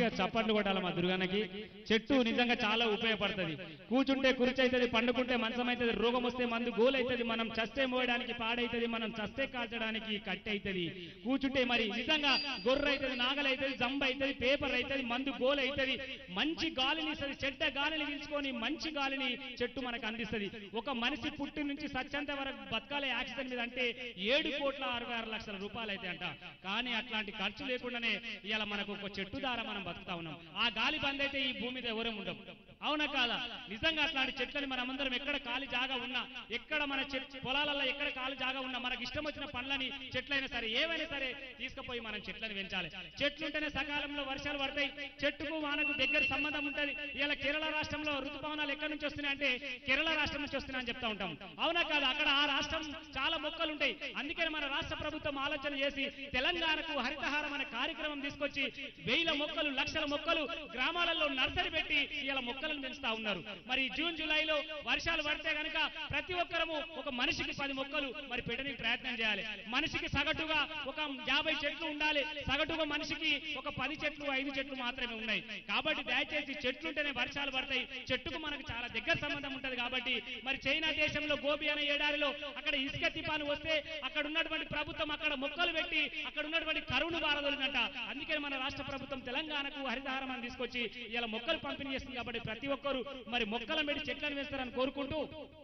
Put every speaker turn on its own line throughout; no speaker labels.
గట్టిగా చప్పట్లు కొట్టాలి మా దుర్గానకి చెట్టు నిజంగా చాలా ఉపయోగపడుతుంది కూర్చుంటే కుర్చీ అవుతుంది పండుకుంటే మంచం అవుతుంది రోగం వస్తే మందు గోల్ అవుతుంది మనం చస్తే మోయడానికి పాడైతుంది మనం చస్తే కాల్చడానికి కట్టె అవుతుంది కూర్చుంటే మరి నిజంగా గొర్రె అవుతుంది నాగలు అవుతుంది జంబ అవుతుంది పేపర్ అవుతుంది మందు గోల్ అవుతుంది మంచి గాలిని ఇస్తుంది చెడ్డ గాలిని పీల్చుకొని మంచి గాలిని చెట్టు మనకు అందిస్తుంది ఒక మనిషి పుట్టి నుంచి సత్యంత వరకు బతకాలే ఆక్సిజన్ మీద అంటే ఏడు కోట్ల అరవై ఆరు లక్షల రూపాయలు అయితే అంట కానీ అట్లాంటి ఖర్చు లేకుండానే ఇవాళ మనకు ఒక చెట్టు ద్వారా మనం బతుకుతా ఉన్నాం ఆ గాలి బంద్ అయితే ఈ భూమి మీద ఎవరం ఉండం అవునా కాదా నిజంగా అట్లాంటి చెట్లని మనమందరం ఎక్కడ ఖాళీ జాగా ఉన్నా ఎక్కడ మన చెట్ పొలాలలో ఎక్కడ ఖాళీ జాగా ఉన్నా మనకి ఇష్టం వచ్చిన పండ్లని చెట్లైనా సరే ఏవైనా సరే తీసుకుపోయి మనం చెట్లను పెంచాలి చెట్లు ఉంటేనే సకాలంలో వర్షాలు పడతాయి చెట్టుకు వానకు దగ్గర సంబంధం ఉంటది ఇలా కేరళ రాష్ట్రంలో ఋతుపవనాలు ఎక్కడి నుంచి వస్తున్నాయి అంటే కేరళ రాష్ట్రం నుంచి వస్తున్నాయని చెప్తా ఉంటాం అవునా కాదు అక్కడ ఆ రాష్ట్రం చాలా మొక్కలు ఉంటాయి అందుకని మన రాష్ట్ర ప్రభుత్వం ఆలోచన చేసి తెలంగాణకు హరితహారం అనే కార్యక్రమం తీసుకొచ్చి వేల మొక్కలు లక్షల మొక్కలు గ్రామాలలో నర్సరీ పెట్టి ఇలా మొక్కలను పెంచుతా ఉన్నారు మరి జూన్ జూలైలో వర్షాలు పడితే గనక ప్రతి ఒక్కరము ఒక మనిషికి పది మొక్కలు మరి పెట్టడానికి ప్రయత్నం చేయాలి మనిషికి సగటుగా ఒక యాభై చెట్లు ఉండాలి సగటుగా మనిషికి ఒక పది చెట్లు ఐదు చెట్లు మాత్రమే ఉన్నాయి కాబట్టి దయచేసి చెట్లు ఉంటేనే వర్షాలు పడతాయి చెట్టుకు మనకు చాలా దగ్గర సంబంధం ఉంటది కాబట్టి మరి చైనా దేశంలో గోబి అనే ఏడాదిలో అక్కడ ఇసుక తిపాను వస్తే అక్కడ ఉన్నటువంటి ప్రభుత్వం అక్కడ మొక్కలు పెట్టి అక్కడ ఉన్నటువంటి కరువును బారదొలిందంట అందుకని మన రాష్ట్ర ప్రభుత్వం తెలంగాణకు హరితహారం అని తీసుకొచ్చి ఇలా మొక్కలు పంపిణీ చేస్తుంది కాబట్టి ప్రతి ఒక్కరు మరి మొక్కలను పెట్టి చెట్లను వేస్తారని కోరుకుంటూ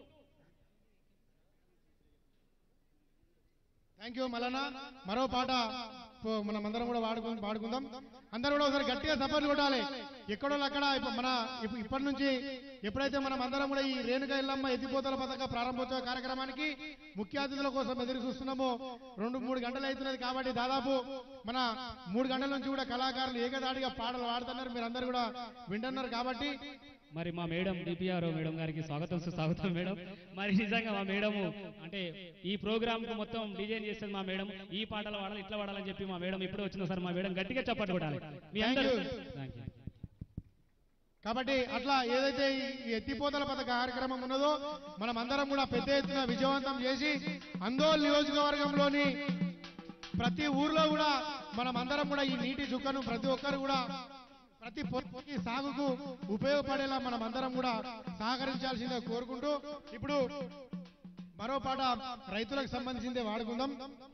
థ్యాంక్ యూ మల్లన్న మరో పాట పో- మనం అందరం కూడా వాడుకు పాడుకుందాం అందరూ కూడా ఒకసారి గట్టిగా సపోర్ట్ కొట్టాలి ఎక్కడో అక్కడ ఇప్పు- మన ఇప్పు- ఇప్పటి నుంచి ఎప్పుడైతే మనం అందరం కూడా ఈ రేణుక ఇల్లమ్మ ఎత్తిపోతల పథక ప్రారంభోత్సవ కార్యక్రమానికి ముఖ్య అతిథుల కోసం ఎదురు చూస్తున్నామో రెండు మూడు గంటలు అవుతున్నది కాబట్టి దాదాపు మన మూడు గంటల నుంచి కూడా కళాకారులు ఏకదాడిగా పాటలు పాడుతున్నారు మీరు అందరు కూడా వింటున్నారు కాబట్టి
మరి మా మేడం డిపిఆర్ మేడం గారికి స్వాగతం సుస్వాగతం మేడం మరి నిజంగా మా మేడము అంటే ఈ ప్రోగ్రామ్ కు మొత్తం డిజైన్ చేస్తుంది మా మేడం ఈ పాటలు వాడాలి ఇట్లా వాడాలని చెప్పి మా మేడం ఇప్పుడే వచ్చిన సార్ మా మేడం గట్టిగా చప్పట్లు కొట్టాలి మీ
Thank
అందరూ
you.
థ్యాంక్ యూ
కాబట్టి అట్లా ఏదైతే ఈ ఎత్తిపోతల పథక కార్యక్రమం ఉన్నదో మనం అందరం కూడా పెద్ద ఎత్తున విజయవంతం చేసి అందోల్ నియోజకవర్గంలోని ప్రతి ఊర్లో కూడా మనం అందరం కూడా ఈ నీటి చుక్కను ప్రతి ఒక్కరు కూడా ప్రతి పొత్తి సాగుకు ఉపయోగపడేలా మనం అందరం కూడా సహకరించాల్సిందే కోరుకుంటూ ఇప్పుడు మరో పాట రైతులకు సంబంధించిందే వాడుకుందాం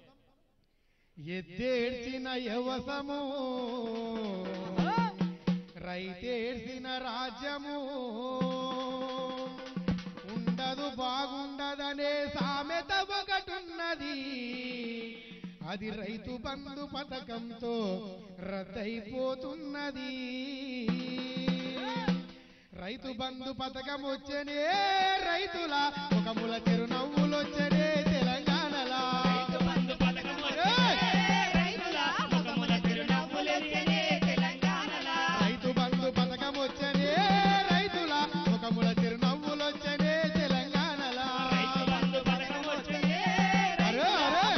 ఎద్దేడ్చిన యవసము రైతేడ్చిన రాజ్యము ఉండదు బాగుండదనే సామెత ఒకటున్నది అది రైతు బంధు పథకంతో రద్దయిపోతున్నది రైతు బంధు పథకం వచ్చనే రైతుల ముఖముల చిరునవ్వులొచ్చనే తెలంగాణలా రైతు బంధు పథకం వచ్చనే రైతుల ముఖముల చిరునవ్వులొచ్చనే తెలంగాణలా అరే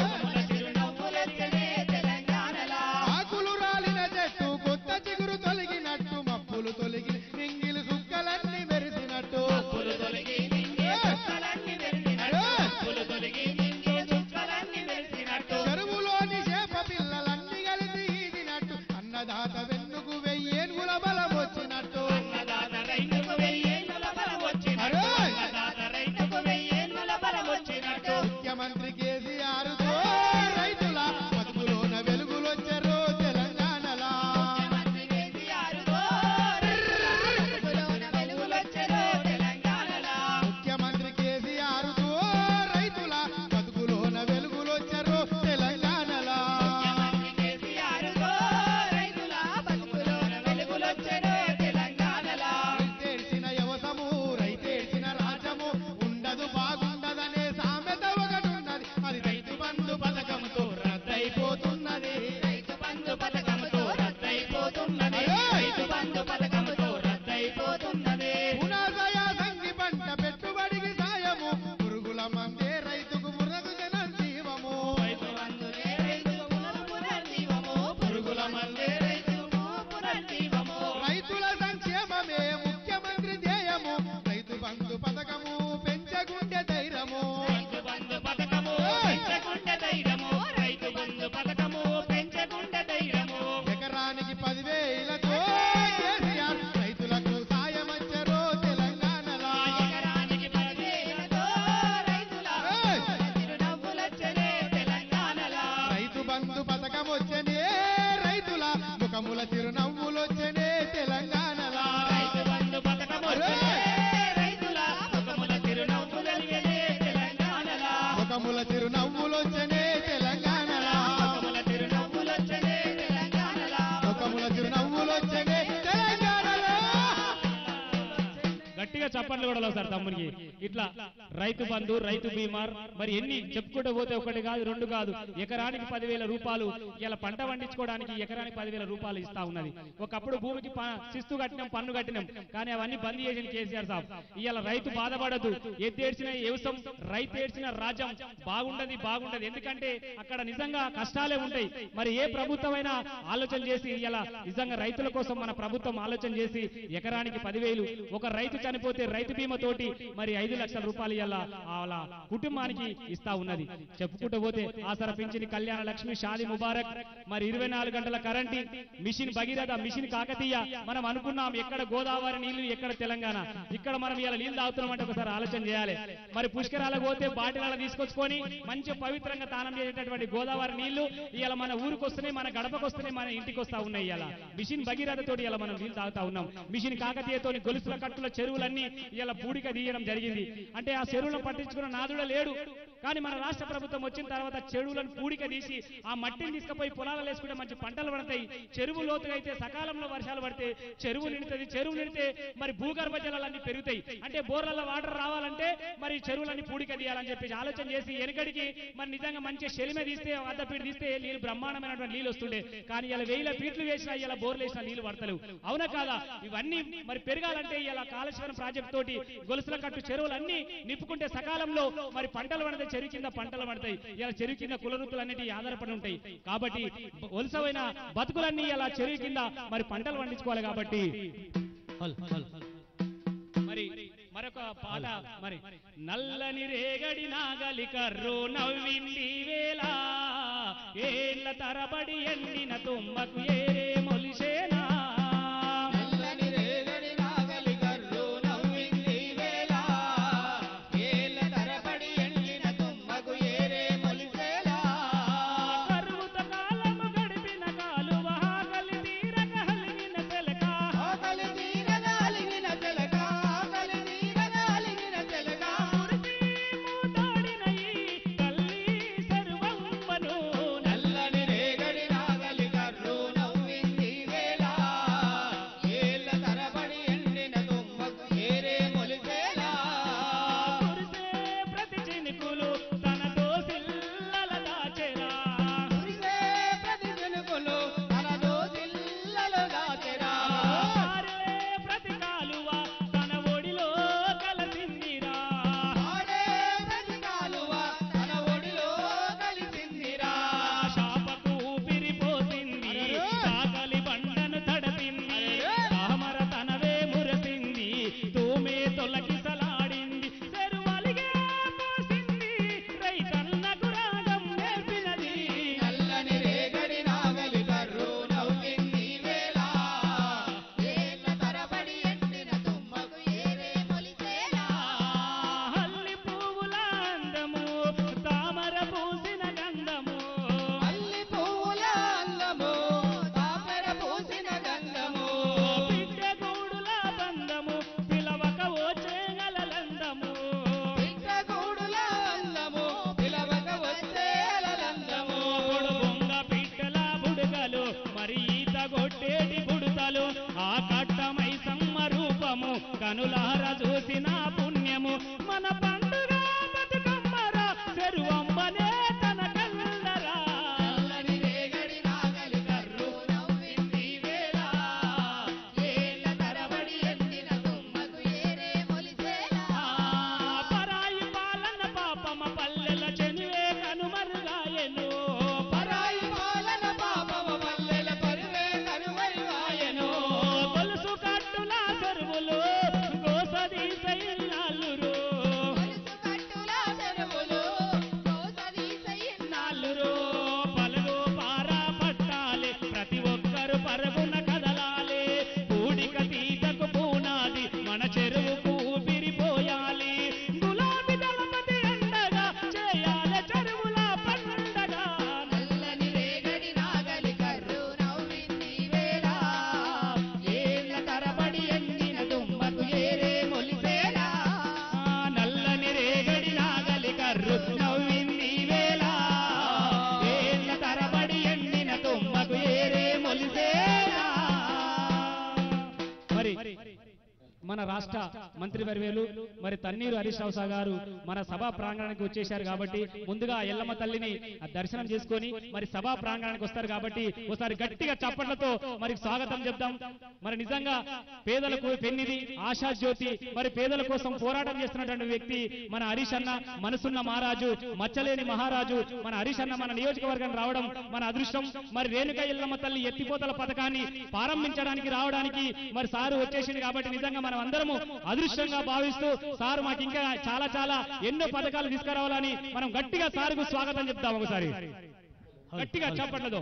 అరే ఆకులు రాలిన చెట్టు కొత్త చిగురు తొలగినట్టు మప్పులు తొలగి నింగిలు సుక్కలన్నీ మెరిసినట్టు అరే
చప్పట్లు కూడా లేవు సార్ తమ్మునికి ఇట్లా రైతు బంధు రైతు బీమార్ మరి ఎన్ని చెప్పుకుంటూ పోతే ఒకటి కాదు రెండు కాదు ఎకరానికి పదివేల రూపాయలు ఇలా పంట పండించుకోవడానికి ఎకరానికి పదివేల రూపాయలు ఇస్తా ఉన్నది ఒకప్పుడు భూమికి ప- శిస్తు కట్టినాం పన్ను కట్టినాం కానీ అవన్నీ బంద్ చేసిన కేసీఆర్ సాబ్ ఇవాళ రైతు బాధపడదు ఎద్దేడ్చిన వ్యవసాయం రైతు ఏడ్చిన రాజ్యం బాగుండదు బాగుండదు ఎందుకంటే అక్కడ నిజంగా కష్టాలే ఉంటాయి మరి ఏ ప్రభుత్వమైనా ఆలోచన చేసి ఇలా నిజంగా రైతుల కోసం మన ప్రభుత్వం ఆలోచన చేసి ఎకరానికి పదివేలు ఒక రైతు చనిపోతే రైతు బీమా తోటి మరి ఐదు లక్షల రూపాయలు ఇలా వాళ్ళ కుటుంబానికి ఇస్తా ఉన్నది చెప్పుకుంటూ పోతే ఆసర పింఛని కళ్యాణ లక్ష్మి షాది ముబారక్ మరి ఇరవై నాలుగు గంటల current mission Bhagiratha mission Kakatiya మనం అనుకున్నాం ఎక్కడ గోదావరి నీళ్లు ఎక్కడ తెలంగాణ ఇక్కడ మనం ఇలా నీళ్లు తాగుతున్నాం అంటే ఒకసారి ఆలోచన చేయాలి మరి పుష్కరాలకు పోతే బాటిలాల తీసుకొచ్చుకొని మంచి పవిత్రంగా తానం చేసేటటువంటి గోదావరి నీళ్లు ఇవాళ మన ఊరికి వస్తున్నాయి మన గడపకు వస్తున్నాయి మన ఇంటికి వస్తా ఉన్నాయి ఇవాళ మిషన్ భగీరథ తోటి ఇలా మనం నీళ్లు తాగుతా ఉన్నాం మిషన్ కాకతీయతోని గొలుసుల కట్టుల చెరువులన్నీ ఇలా పూడిక తీయడం జరిగింది అంటే ఆ చెరువులను పట్టించుకున్న నాదుడ లేడు కానీ మన రాష్ట్ర ప్రభుత్వం వచ్చిన తర్వాత చెరువులను పూడిక తీసి ఆ మట్టిని తీసుకుపోయి పొలాలు వేసుకుంటే మంచి పంటలు పడతాయి చెరువు లోతుగా అయితే సకాలంలో వర్షాలు పడితే చెరువు నిండుతుంది చెరువు నిండితే మరి భూగర్భ జలాలన్నీ పెరుగుతాయి అంటే బోర్లలో వాటర్ రావాలంటే మరి చెరువులన్నీ పూడిక తీయాలని చెప్పేసి ఆలోచన చేసి వెనకడికి మరి నిజంగా మంచి శలిమ తీస్తే అద్దపీట తీస్తే నీళ్ళు బ్రహ్మాండమైనటువంటి నీళ్ళు వస్తుండే కానీ ఇలా వేల ఫీట్లు వేసినా ఇలా బోర్లు వేసినా నీళ్లు పడతలేవు అవునా కాదా ఇవన్నీ మరి పెరగాలంటే ఇలా కాళేశ్వరం ప్రాజెక్ట్ తోటి గొలుసుల కట్టు చెరువులన్నీ నింపుకుంటే సకాలంలో మరి పంటలు పడితే చెరువు కింద పంటలు పడతాయి ఇలా చెరువు కింద కులవృత్తులన్నిటి ఆధారపడి ఉంటాయి కాబట్టి వలసమైన బతుకులన్నీ ఇలా చెరువు కింద మరి పంటలు పండించుకోవాలి కాబట్టి మరి మరొక పాట మరి నల్లని రేగడి నాగలి కర్రు నవ్వింది వేళ ఏళ్ళ తరబడి ఎండిన తుమ్మకు ఏరే మొలిసేనా
నల్లని రేగడి నాగలి కర్రు నవ్వింది వేళ ఏళ్ళ తరబడి ఎండిన తుమ్మకు ఏరే మొలిసేలా
కరువుత కాలము గడిపిన కాలువ ఆకలి తీరక హలిగిన తెలక
ఆకలి తీరగాలిగిన తెలక ఆకలి తీరగాలిగిన తెలక
మూతాడిన ఈ తల్లి సర్వమ్మను
నల్లని రేగడి నాగలి కర్రు నవ్వింది వేళ ఏళ్ళ తరబడి ఎండిన తుమ్మకు ఏరే మొలిసేలా
కురిసే ప్రతి చినుకులు తన దోసిల్లల దాచెరా
కురిసే ప్రతి జనుకులు తన దోసిల్లలో దాచెరా.
పారే ప్రతి కాలువ తన ఒడిలో కలసిందిరా
ఆడే ప్రతి కాలువ తన ఒడిలో కలిసిందిరా.
శాపకు ఊపిరిపోతుంది సాగలి బండను తడపింది తామర తనవే మురసింది తూమే తొలకిసలాడింది చెరువలిగే పోసింది రైతన్నకు రాగం నేర్పినది
నల్లని రేగడి నాగలి కర్రు నవ్వింది వేళ. ఏళ్ళ తరబడి ఎండిన తుమ్మకు ఏరే మొలిసేలా.
హల్లి పువ్వుల అందము తామర పూసిన గంధము
మల్లి పువ్వుల అందము, తామర పూసిన గంధము.
బిడ్డ గూడుల బంధము పిలవక ఓచేగలందము
పిట్టగూడుల అందము, పిలవక వచ్చే అలలందము.
బొంగ పిట్టల బుడగలు మరి ఈత కొట్టేటి బుడతలు ఆ కట్టమై సమ్మ రూపము కనులార చూసిన పుణ్యము మన పండుగ బతుకమ్మరా చెరువమ్మనే తన కల్లరా
నల్లని రేగడి నాగలి కర్రు నవ్వింది వేళ. ఏళ్ళ తరబడి ఎండిన తుమ్మకు ఏరే మొలిసేలా.
పరాయి పాలన పాపమ పల్లెల చెనివే కనుమరుగాయను
పరాయి పాలన పాపమ పల్లెల పరువే కనుమరుగాయెను.
గొలుసు కట్టుల చెరువులు గోసదీసైనాళ్ళురు
గొలుసు కట్టుల చెరువులు కోసదీసయిన్నాళ్ళు.
నాళ్ళురు పలుగు పారా పట్టాలి ప్రతి ఒక్కరు పరుగున కదలాలి పూడిక తీతకు పూనాది మన చెరువుకు ఊపిరిపోయాలి గులాబీ దళపతి అండగా చేయాలి చెరువుల పండగ
నల్లని రేగడి నాగలి కర్రు నవ్వింది వేళ. ఏళ్ళ తరబడి ఎండిన దుమ్మకు ఏరే మొలిసేలా.
ఆ నల్లని రేగడి నాగలి కర్రు నవ్వింది వేళ ఏళ్ళ తరబడి ఎండిన తుమ్మకు ఏరే మొలిసేలా మన రాష్ట్ర మంత్రి వర్వేలు మరి తన్నీరు హరీష్ రావు సార్ గారు మన సభా ప్రాంగణానికి వచ్చేశారు కాబట్టి ముందుగా ఎల్లమ్మ తల్లిని ఆ దర్శనం చేసుకొని మరి సభా ప్రాంగణానికి వస్తారు కాబట్టి ఒకసారి గట్టిగా చప్పట్లతో మరి స్వాగతం చెప్దాం మరి నిజంగా పేదలకు పెన్నిది ఆశా జ్యోతి మరి పేదల కోసం పోరాటం చేస్తున్నటువంటి వ్యక్తి మన హరీష్ అన్న మనసున్న మహారాజు మచ్చలేని మహారాజు మన హరీష్ అన్న మన నియోజకవర్గం రావడం మన అదృష్టం మరి రేణుక ఎల్లమ్మ తల్లి ఎత్తిపోతల పథకాన్ని ప్రారంభించడానికి రావడానికి మరి సారు వచ్చేసింది కాబట్టి నిజంగా మనం అందరము అదృష్టంగా భావిస్తూ సారు మాకు ఇంకా చాలా చాలా ఎన్నో పథకాలు తీసుకురావాలని మనం గట్టిగా సారుకు స్వాగతం చెప్తాం ఒకసారి గట్టిగా చప్పట్లతో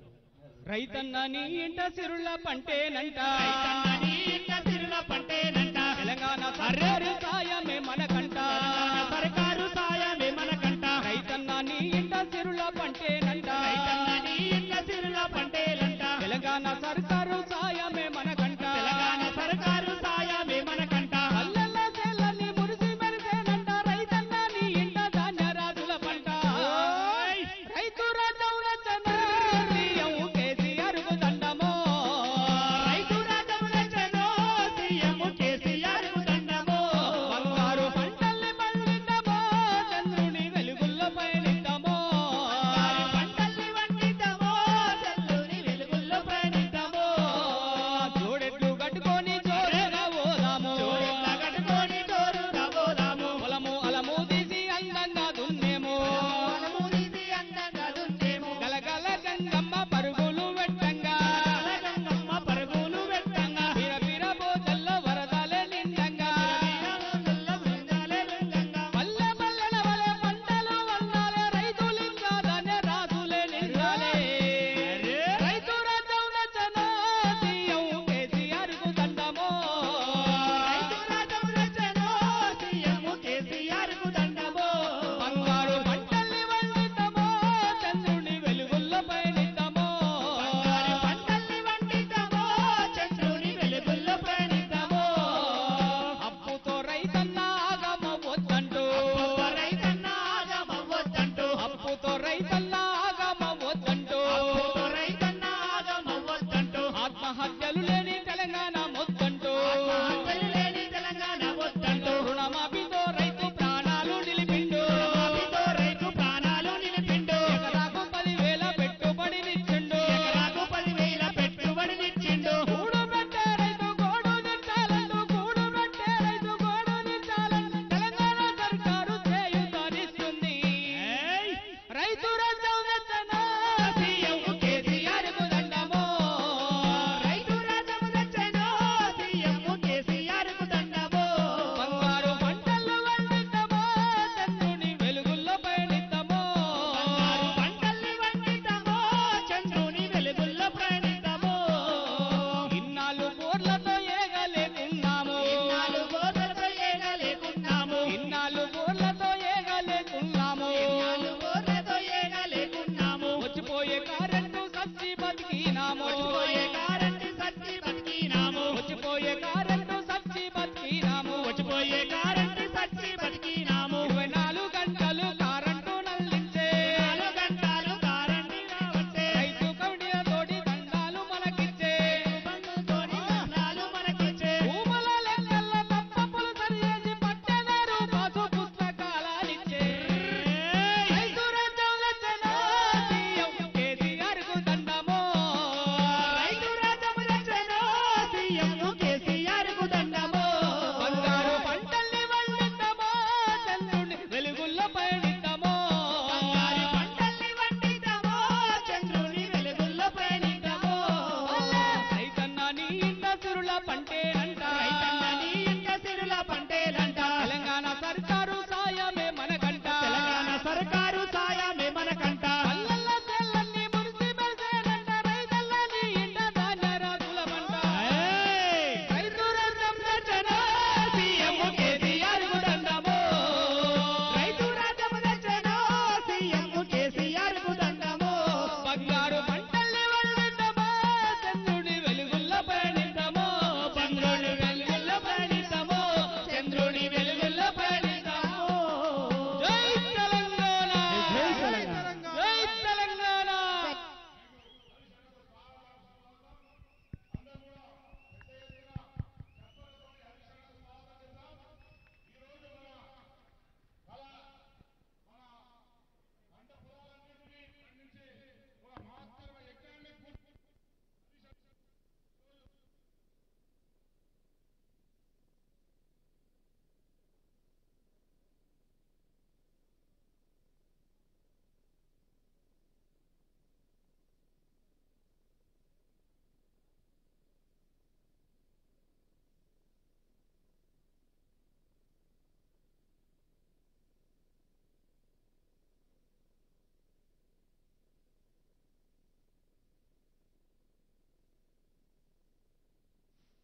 రైతన్న నీ ఇంట సిరుల పంటేనంట
రైతన్న నీ ఇంట సిరుల పంటేనంట.
తెలంగాణ సర్కారు సాయమే మనకంట
సర్కారు సాయమే మనకంట
రైతన్న నీ ఇంట సిరుల పంటేనంట
రైతన్న నీ ఇంట సిరుల పంటేలంట
తెలంగాణ సర్కారు సాయమే మనకంట
తెలంగాణ సర్కారు సాయమే మనకంట
పల్లెల్ల చేలని మురిసి మెరిసేనంట రైతన్న నీ ఇంట ధాన్య రాజుల పంట
ఓయ్!
రైతు రాజ్యం రచన సీఎం కేసీఆర్ కు దండమో
రైతు రాజ్యం రచనో సీఎం కేసీఆర్ కు దండమో.
బంగారు పంటల్ని పండిద్దామో చంద్రుని వెలుగుల్లో పయనిద్దామో
వారి పంటల్ని వండిద్దామో, చల్లని వెలుగుల్లో ప్రయాణిద్దామో.
జోడెట్లు కట్టుకొని జోరుగా పోదాము
జోడెట్ల కట్టుకొని జోరుగా పోదాము.
పొలము అలము తీసి అందంగా దున్నేము
మనము తీసి అందంగా దున్నేము.
గలగల గంగమ్మ పరుగులు వెట్టంగా
గంగమ్మ పరుగులు పెట్టంగా.
పిర పిర బోతల్లో వరదలే నిండంగా
వీరగంగల్ల బృందాలే బృందంగా.
పల్లె పల్లెల వలె పంటలు వండాలే రైతులింకా ధాన్య రాజులే నిండాలే రైతు రాజ్యం నచ్చనో సీఎం కేసీఆర్ కు దండమో
రైతు రాజ్యం రచనో సీఎం కేసీఆర్ కు దండమో.
బంగారు పంటల్ని వండిద్దామో చంద్రుని వెలుగుల్లో పయనిద్దామో
బంగారు పంటల్ని వండిద్దామో, చంద్రుని వెలుగుల్లో ప్రయాణిద్దామో.
అప్పుతో రైతన్న ఆగమవద్దంటూ
ఒక్క రైతన్న ఆగమవ్వొద్దంటూ.
అప్పుతో రైతన్న ఆగమవద్దంటూ
ఒక్క రైతన్న ఆగమవ్వొద్దంటూ.
ఆత్మహత్యలు లేని తెలంగాణ మొద్దంటూ
ఆత్మహత్యలు లేని తెలంగాణ వద్దంటూ.
రుణమాఫీతో రైతు ప్రాణాలు నిలిపిండు
రుణమాఫీతో రైతు ప్రాణాలు నిలిపిండు.
ఎకరాకు పదివేల పెట్టుబడినిచ్చిండు
ఎకరాకు పదివేల పెట్టుబడినిచ్చిండు.
కూడు పెట్టే రైతు గోడు నిచ్చాలంటూ కూడు పెట్టే రైతు గోడు నిచ్చాలంటూ తెలంగాణ సర్కారు చేయుతనిస్తుంది
ఏయ్!
రైతు రాజ్యం రచన
సీఎం కేసీఆర్
కు దండమో
రైతు రాజ్యం రచనో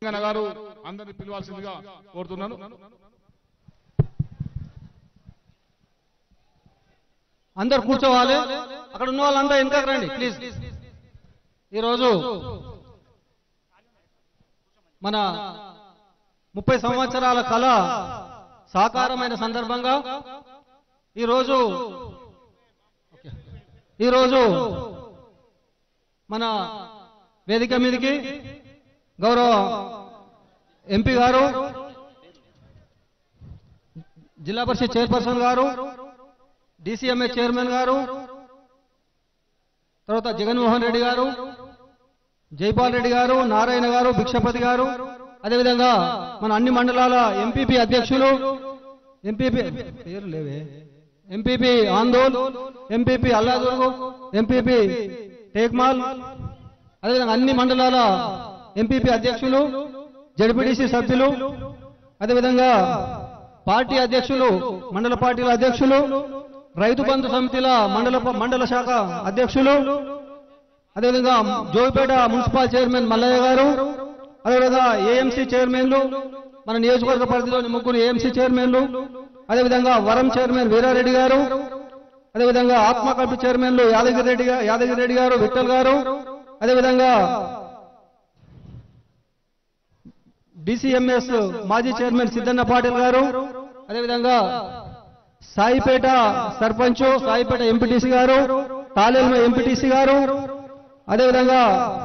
తెలంగాణ గారు అందరిని పిలవాల్సిందిగా కోరుతున్నాను
అందరు కూర్చోవాలి అక్కడ ఉన్న వాళ్ళంతా వెనకకు రండి ప్లీజ్ ఈరోజు మన ముప్పై సంవత్సరాల కళ సాకారమైన సందర్భంగా ఈరోజు ఈరోజు మన వేదిక మీదకి గౌరవ ఎంపీ గారు జిల్లా పరిషత్ చైర్పర్సన్ గారు డిసిఎంఏ చైర్మన్ గారు తర్వాత జగన్మోహన్ రెడ్డి గారు జైపాల్ రెడ్డి గారు నారాయణ గారు భిక్షపతి గారు అదేవిధంగా మన అన్ని మండలాల ఎంపీపీ అధ్యక్షులు ఎంపీపీ పేరు లేవే MPP Andol MPP Alladurg MPP Tekmal అదేవిధంగా అన్ని మండలాల ఎంపీపీ అధ్యక్షులు జడ్పీటీసీ సభ్యులు అదేవిధంగా పార్టీ అధ్యక్షులు మండల పార్టీల అధ్యక్షులు రైతు బంధు సమితిల మండల మండల శాఖ అధ్యక్షులు అదేవిధంగా జోగిపేట మున్సిపల్ చైర్మన్ మల్లయ్య గారు అదేవిధంగా ఏఎంసీ చైర్మన్లు మన నియోజకవర్గ పరిధిలోని ముగ్గురు ఏఎంసీ చైర్మన్లు అదేవిధంగా వరం చైర్మన్ వీరారెడ్డి గారు అదేవిధంగా ఆత్మ కమిటీ చైర్మన్లు యాదగిరి రెడ్డి గా- యాదగిరి రెడ్డి గారు విఠల్ గారు అదేవిధంగా డిసిఎంఎస్ మాజీ చైర్మన్ సిద్ధన్న పాటిల్ గారు అదేవిధంగా సాయిపేట సర్పంచ్ సాయిపేట ఎంపీటీసీ గారు తాలేల్మ ఎంపీటీసీ గారు అదేవిధంగా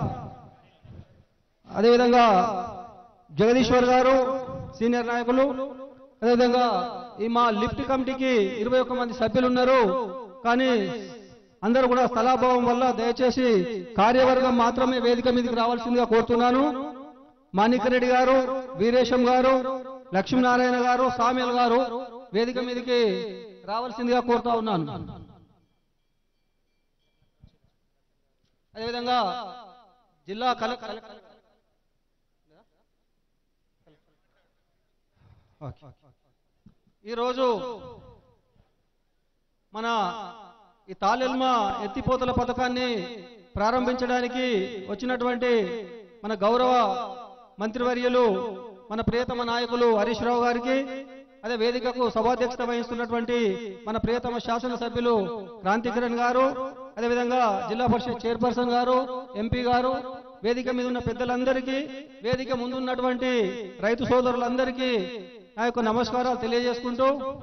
అదేవిధంగా జగదీశ్వర్ గారు సీనియర్ నాయకులు అదేవిధంగా ఈ మా లిఫ్ట్ కమిటీకి ఇరవై ఒక్క మంది సభ్యులు ఉన్నారు కానీ అందరూ కూడా స్థలాభావం వల్ల దయచేసి కార్యవర్గం మాత్రమే వేదిక మీదకి రావాల్సిందిగా కోరుతున్నాను మాణిక్యరెడ్డి గారు వీరేశం గారు లక్ష్మీనారాయణ గారు సామ్యల్ గారు వేదిక మీదకి రావాల్సిందిగా కోరుతా ఉన్నాను అదేవిధంగా జిల్లా కలెక్టర్ ఈరోజు మన ఈ తాలెల్మ ఎత్తిపోతల పథకాన్ని ప్రారంభించడానికి వచ్చినటువంటి మన గౌరవ మంత్రివర్యులు మన ప్రియతమ నాయకులు హరీష్ రావు గారికి అదే వేదికకు సభాధ్యక్షత వహిస్తున్నటువంటి మన ప్రియతమ శాసనసభ్యులు క్రాంతి కిరణ్ గారు అదేవిధంగా జిల్లా పరిషత్ చైర్పర్సన్ గారు ఎంపీ గారు వేదిక మీద ఉన్న పెద్దలందరికీ వేదిక ముందున్నటువంటి రైతు సోదరులందరికీ నా యొక్క నమస్కారాలు తెలియజేసుకుంటూ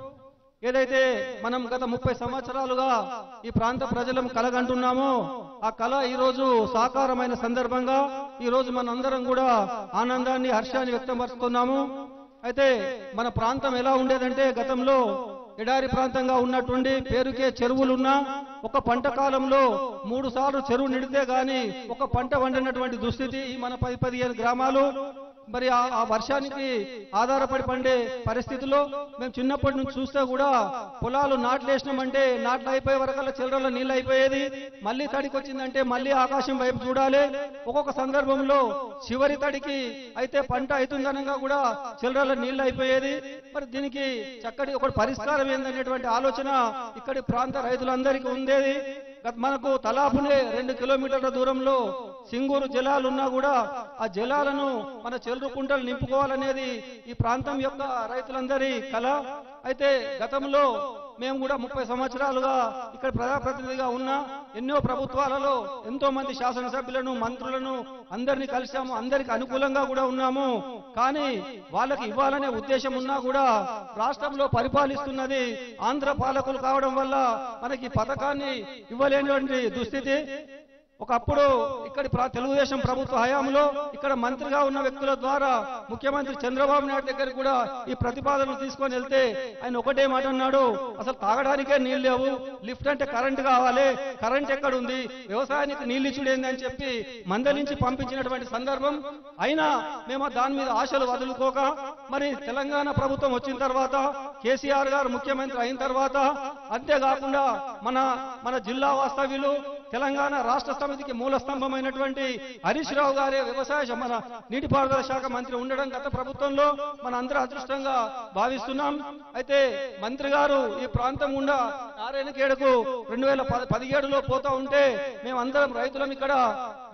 ఏదైతే మనం గత ముప్పై సంవత్సరాలుగా ఈ ప్రాంత ప్రజలం కలగంటున్నామో ఆ కళ ఈ రోజు సాకారమైన సందర్భంగా ఈ రోజు మనందరం కూడా ఆనందాన్ని హర్షాన్ని వ్యక్తపరుస్తున్నాము అయితే మన ప్రాంతం ఎలా ఉండేదంటే గతంలో ఎడారి ప్రాంతంగా ఉన్నటువంటి పేరుకే చెరువులున్నా ఒక పంట కాలంలో మూడు సార్లు చెరువు నిడితే గాని ఒక పంట వండినటువంటి దుస్థితి ఈ మన పది పదిహేను గ్రామాలు మరి ఆ ఆ వర్షానికి ఆధారపడి పండే పరిస్థితిలో మేము చిన్నప్పటి నుంచి చూస్తే కూడా పొలాలు నాట్లు వేసినామంటే నాట్లు అయిపోయే వరకల్లా చిల్లరలో నీళ్ళు అయిపోయేది మళ్ళీ తడికి వచ్చిందంటే మళ్ళీ ఆకాశం వైపు చూడాలి ఒక్కొక్క సందర్భంలో చివరి తడికి అయితే పంట అవుతుందనగా కూడా చిల్లరలో నీళ్ళు అయిపోయేది మరి దీనికి చక్కటి ఒక పరిష్కారం ఏందనేటువంటి ఆలోచన ఇక్కడి ప్రాంత రైతులందరికీ ఉండేది గత- మనకు తలాపునే రెండు కిలోమీటర్ల దూరంలో సింగూరు జలాలు ఉన్నా కూడా ఆ జలాలను మన చెల్లు కుంటలు నింపుకోవాలనేది ఈ ప్రాంతం యొక్క రైతులందరి కళ అయితే గతంలో మేము కూడా ముప్పై సంవత్సరాలుగా ఇక్కడ ప్రజాప్రతినిధిగా ఉన్నా ఎన్నో ప్రభుత్వాలలో ఎంతో మంది శాసనసభ్యులను మంత్రులను అందరినీ కలిశాము అందరికి అనుకూలంగా కూడా ఉన్నాము కానీ వాళ్ళకి ఇవ్వాలనే ఉద్దేశం ఉన్నా కూడా రాష్ట్రంలో పరిపాలిస్తున్నది ఆంధ్ర పాలకులు కావడం వల్ల మనకి ఈ పథకాన్ని ఇవ్వలేనటువంటి దుస్థితి ఒకప్పుడు ఇక్కడి ప్ర- తెలుగుదేశం ప్రభుత్వ హయాంలో ఇక్కడ మంత్రిగా ఉన్న వ్యక్తుల ద్వారా ముఖ్యమంత్రి చంద్రబాబు నాయుడు దగ్గర కూడా ఈ ప్రతిపాదనలు తీసుకొని వెళ్తే ఆయన ఒకటే మాట అన్నాడు అసలు తాగడానికే నీళ్ళు లేవు లిఫ్ట్ అంటే కరెంట్ కావాలి కరెంట్ ఎక్కడ ఉంది వ్యవసాయానికి నీళ్ళు ఇచ్చుడేంది అని చెప్పి మందలించి పంపించినటువంటి సందర్భం అయినా మేము దాని మీద ఆశలు వదులుకోక మరి తెలంగాణ ప్రభుత్వం వచ్చిన తర్వాత కేసీఆర్ గారు ముఖ్యమంత్రి అయిన తర్వాత అంతేకాకుండా మన మన జిల్లా వాస్తవ్యులు తెలంగాణ రాష్ట్ర సమితికి మూల స్తంభమైనటువంటి హరీష్ రావు గారే వ్యవసాయ శ- మన నీటిపారుదల శాఖ మంత్రి ఉండడం గత ప్రభుత్వంలో మన అందరూ అదృష్టంగా భావిస్తున్నాం అయితే మంత్రి గారు ఈ ప్రాంతం గుండా నారాయణఖేడకు రెండు వేల పదిహేడులో పోతా ఉంటే మేము అందరం రైతులం ఇక్కడ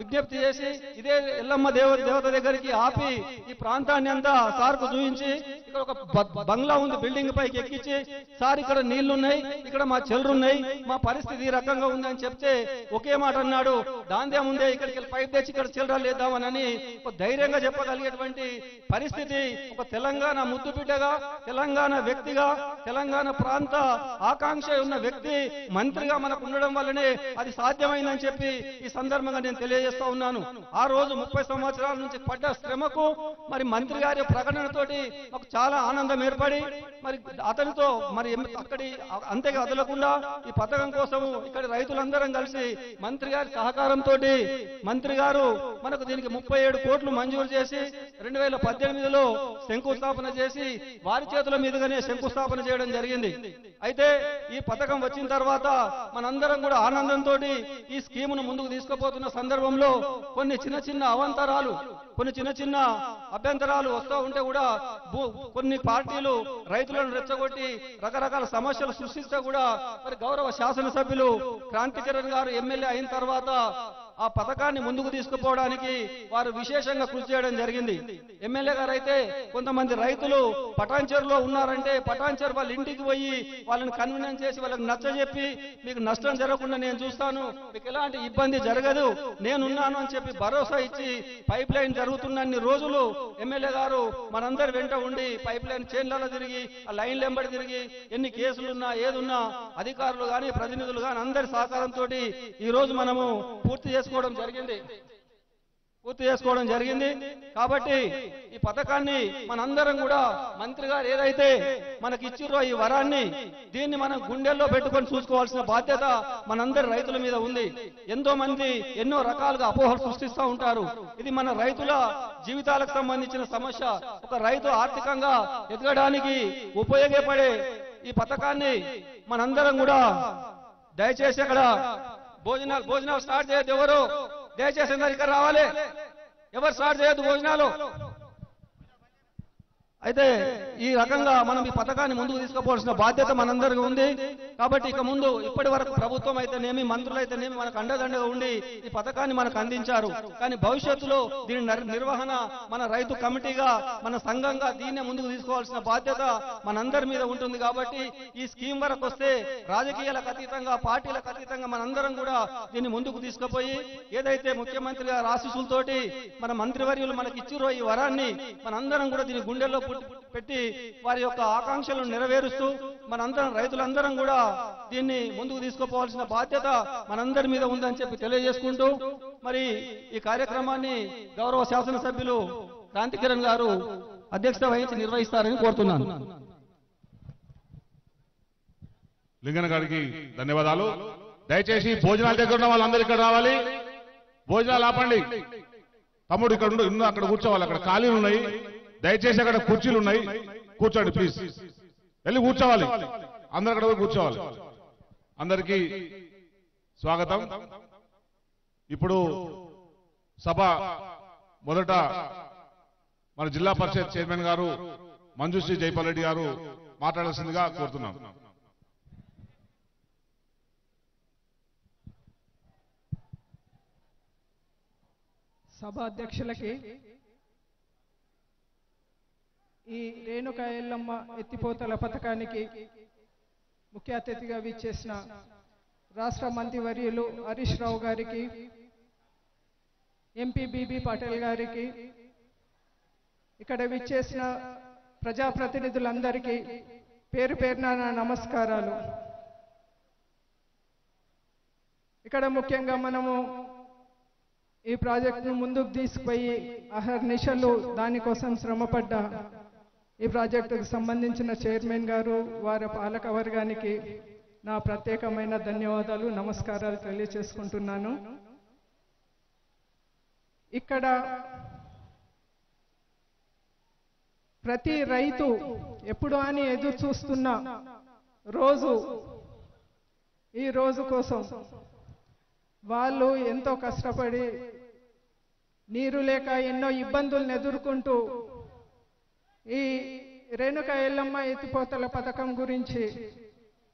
విజ్ఞప్తి చేసి ఇదే ఎల్లమ్మ దేవ దేవత దగ్గరికి ఆపి ఈ ప్రాంతాన్ని అంతా సార్కు చూపించి ఇక్కడ ఒక బ- బంగ్లా ఉంది బిల్డింగ్ పైకి ఎక్కించి సార్ ఇక్కడ నీళ్లున్నాయి ఇక్కడ మా చెల్లున్నాయి మా పరిస్థితి ఈ రకంగా ఉంది అని చెప్తే ఒకే మాట అన్నాడు దాందే ముందే ఇక్కడికి వెళ్ళి పైప్ తెచ్చి ఇక్కడ చిల్లర లేద్దామని ఒక ధైర్యంగా చెప్పగలిగేటువంటి పరిస్థితి ఒక తెలంగాణ ముద్దు బిడ్డగా తెలంగాణ వ్యక్తిగా తెలంగాణ ప్రాంత ఆకాంక్ష ఉన్న వ్యక్తి మంత్రిగా మనకు ఉండడం వల్లనే అది సాధ్యమైందని చెప్పి ఈ సందర్భంగా నేను తెలియజేస్తా ఉన్నాను ఆ రోజు ముప్పై సంవత్సరాల నుంచి పడ్డ శ్రమకు మరి మంత్రి గారి ప్రకటనతోటి మాకు చాలా ఆనందం ఏర్పడి మరి అతనితో మరి ఎం- అక్కడి అంతే వదలకుండా ఈ పథకం కోసము ఇక్కడ రైతులందరం కలిసి మంత్రి గారి సహకారంతో మంత్రి గారు మనకు దీనికి ముప్పై ఏడు కోట్లు మంజూరు చేసి రెండు వేల పద్దెనిమిదిలో శంకుస్థాపన చేసి వారి చేతుల మీదుగానే శంకుస్థాపన చేయడం జరిగింది అయితే ఈ పథకం వచ్చిన తర్వాత మనందరం కూడా ఆనందంతో ఈ స్కీమును ముందుకు తీసుకుపోతున్న సందర్భంలో కొన్ని చిన్న చిన్న అవంతరాలు కొన్ని చిన్న చిన్న అభ్యంతరాలు వస్తూ ఉంటే కూడా భూ- కొన్ని పార్టీలు రైతులను రెచ్చగొట్టి రకరకాల సమస్యలు సృష్టిస్తే కూడా మరి గౌరవ శాసనసభ్యులు క్రాంతికిరణ్ గారు ఎమ్మెల్యే అయిన తర్వాత ఆ పథకాన్ని ముందుకు తీసుకుపోవడానికి వారు విశేషంగా కృషి చేయడం జరిగింది ఎమ్మెల్యే గారు అయితే కొంతమంది రైతులు పటాన్చెరులో ఉన్నారంటే పటాన్చెరు వాళ్ళ ఇంటికి పోయి వాళ్ళని కన్వీనెన్స్ చేసి వాళ్ళకి నచ్చజెప్పి మీకు నష్టం జరగకుండా నేను చూస్తాను మీకు ఎలాంటి ఇబ్బంది జరగదు నేనున్నాను అని చెప్పి భరోసా ఇచ్చి పైప్ లైన్ జరుగుతున్నన్ని రోజులు ఎమ్మెల్యే గారు మనందరి వెంట ఉండి పైప్ లైన్ చైన్లలో తిరిగి ఆ లైన్లు వెంబడి తిరిగి ఎన్ని కేసులున్నా ఏదున్నా అధికారులు గాని ప్రతినిధులు గాని అందరి సహకారంతో ఈ రోజు మనము పూర్తి చేసుకోవడం జరిగింది పూర్తి చేసుకోవడం జరిగింది కాబట్టి ఈ పథకాన్ని మనందరం కూడా మంత్రి గారు ఏదైతే మనకి ఇచ్చిరో ఈ వరాన్ని దీన్ని మనం గుండెల్లో పెట్టుకొని చూసుకోవాల్సిన బాధ్యత మనందరి రైతుల మీద ఉంది ఎంతో మంది ఎన్నో రకాలుగా అపోహలు సృష్టిస్తూ ఉంటారు ఇది మన రైతుల జీవితాలకు సంబంధించిన సమస్య ఒక రైతు ఆర్థికంగా ఎదగడానికి ఉపయోగపడే ఈ పథకాన్ని మనందరం కూడా దయచేసి అక్కడ భోజనాలు భోజనాలు స్టార్ట్ చేయొద్దు ఎవరు దయచేసి అందరు ఇక్కడ రావాలి ఎవరు స్టార్ట్ చేయొద్దు భోజనాలు అయితే ఈ రకంగా మనం ఈ పథకాన్ని ముందుకు తీసుకుపోవాల్సిన బాధ్యత మనందరికీ ఉంది కాబట్టి ఇక ముందు ఇప్పటి వరకు ప్రభుత్వం అయితేనేమి మంత్రులు అయితేనేమి మనకు అండదండగా ఉండి ఈ పథకాన్ని మనకు అందించారు కానీ భవిష్యత్తులో దీని నర్- నిర్వహణ మన రైతు కమిటీగా మన సంఘంగా దీన్నే ముందుకు తీసుకోవాల్సిన బాధ్యత మనందరి మీద ఉంటుంది కాబట్టి ఈ స్కీమ్ వరకు వస్తే రాజకీయాలకు అతీతంగా పార్టీలకు అతీతంగా మనందరం కూడా దీన్ని ముందుకు తీసుకుపోయి ఏదైతే ముఖ్యమంత్రి గారి ఆశీస్సులతోటి మన మంత్రివర్యులు మనకి ఇచ్చిరో ఈ వరాన్ని మనందరం కూడా దీని గుండెల్లో పుట్టి- పెట్టి వారి యొక్క ఆకాంక్షలను నెరవేరుస్తూ మనందరం రైతులందరం కూడా దీన్ని ముందుకు తీసుకుపోవాల్సిన బాధ్యత మనందరి మీద ఉందని చెప్పి తెలియజేసుకుంటూ మరి ఈ కార్యక్రమాన్ని గౌరవ శాసనసభ్యులు క్రాంతికిరణ్ గారు అధ్యక్షత వహించి నిర్వహిస్తారని కోరుతున్నాను
లింగన గారికి ధన్యవాదాలు దయచేసి భోజనాల దగ్గర ఉన్న వాళ్ళందరూ ఇక్కడ రావాలి భోజనాలు ఆపండి తమ్ముడు ఇక్కడ ఉండు ఇన్ను అక్కడ కూర్చోవాలి అక్కడ ఖాళీలు ఉన్నాయి దయచేసి అక్కడ కుర్చీలు ఉన్నాయి కూర్చోండి ప్లీజ్ వెళ్ళి కూర్చోవాలి అందరు అక్కడ పోయి కూర్చోవాలి అందరికీ స్వాగతం ఇప్పుడు సభ మొదట మన జిల్లా పరిషత్ చైర్మన్ గారు మంజుశ్రీ జైపాల్ రెడ్డి గారు మాట్లాడాల్సిందిగా కోరుతున్నాం
సభ అధ్యక్షులకి ఈ రేణుక ఎల్లమ్మ ఎత్తిపోతల పథకానికి ముఖ్య అతిథిగా విచ్చేసిన రాష్ట్ర మంత్రివర్యులు హరీష్ రావు గారికి ఎంపీ బీబీ పటేల్ గారికి ఇక్కడ విచ్చేసిన ప్రజాప్రతినిధులందరికీ పేరు పేరున నా నమస్కారాలు ఇక్కడ ముఖ్యంగా మనము ఈ ప్రాజెక్టును ముందుకు తీసుకుపోయి అహర్నిశలు దానికోసం శ్రమపడ్డ ఈ ప్రాజెక్టుకు సంబంధించిన చైర్మన్ గారు వారి పాలక వర్గానికి నా ప్రత్యేకమైన ధన్యవాదాలు నమస్కారాలు తెలియచేసుకుంటున్నాను ఇక్కడ ప్రతి రైతు ఎప్పుడు అని ఎదురు చూస్తున్న రోజు ఈ రోజు కోసం వాళ్ళు ఎంతో కష్టపడి నీరు లేక ఎన్నో ఇబ్బందులను ఎదుర్కొంటూ ఈ రేణుక ఎల్లమ్మ ఎత్తిపోతల పథకం గురించి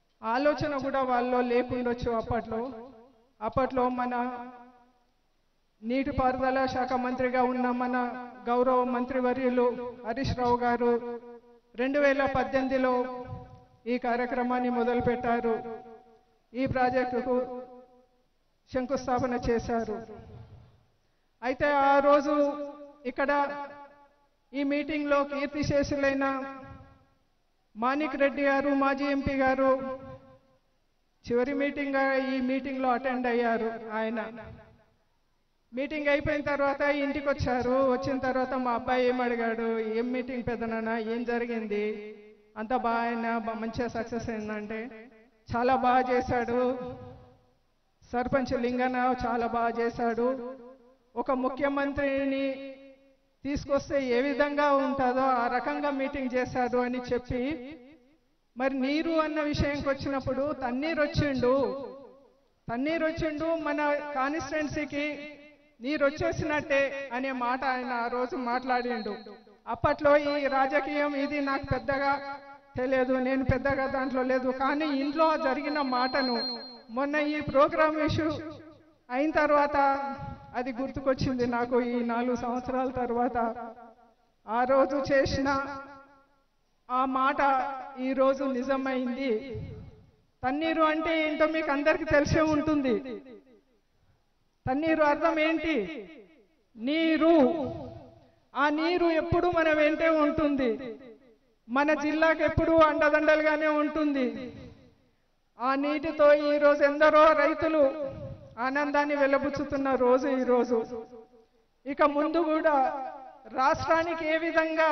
ఆలోచన కూడా వాళ్ళలో లేకుండొచ్చు అప్పట్లో అప్పట్లో మన నీటిపారుదల శాఖ మంత్రిగా ఉన్న మన గౌరవ మంత్రివర్యులు హరీష్ రావు గారు రెండు వేల పద్దెనిమిదిలో ఈ కార్యక్రమాన్ని మొదలుపెట్టారు ఈ ప్రాజెక్టుకు శంకుస్థాపన చేశారు అయితే ఆ రోజు ఇక్కడ ఈ మీటింగ్లో కీర్తిశేషులైన మాణిక్ రెడ్డి గారు మాజీ ఎంపీ గారు చివరి మీటింగ్ ఈ మీటింగ్లో అటెండ్ అయ్యారు ఆయన మీటింగ్ అయిపోయిన తర్వాత ఇంటికి వచ్చారు వచ్చిన తర్వాత మా అబ్బాయి ఏం అడిగాడు ఏం మీటింగ్ పెద్దనాన్న ఏం జరిగింది అంత బాగా అయినా బా- మంచిగా సక్సెస్ అయిందంటే చాలా బాగా చేశాడు సర్పంచ్ లింగన చాలా బాగా చేశాడు ఒక ముఖ్యమంత్రిని తీసుకొస్తే ఏ విధంగా ఉంటుందో ఆ రకంగా మీటింగ్ చేశాడు అని చెప్పి మరి నీరు అన్న విషయంకి వచ్చినప్పుడు తన్నీరు వచ్చిండు తన్నీరు వచ్చిండు మన కాన్స్టిట్యున్సీకి నీరు వచ్చేసినట్టే అనే మాట ఆయన ఆ రోజు మాట్లాడిండు అప్పట్లో ఈ రాజకీయం ఇది నాకు పెద్దగా తెలియదు నేను పెద్దగా దాంట్లో లేదు కానీ ఇంట్లో జరిగిన మాటను మొన్న ఈ ప్రోగ్రామ్ ఇష్యూ అయిన తర్వాత అది గుర్తుకొచ్చింది నాకు ఈ నాలుగు సంవత్సరాల తర్వాత ఆ రోజు చేసిన ఆ మాట ఈ రోజు నిజమైంది తన్నీరు అంటే ఏంటో మీకు అందరికి తెలిసే ఉంటుంది తన్నీరు అర్థం ఏంటి నీరు ఆ నీరు ఎప్పుడు మన వెంటే ఉంటుంది మన జిల్లాకి ఎప్పుడు అండదండలుగానే ఉంటుంది ఆ నీటితో ఈ రోజు ఎందరో రైతులు ఆనందాన్ని వెలబుచ్చుతున్న రోజు ఈ రోజు ఇక ముందు కూడా రాష్ట్రానికి ఏ విధంగా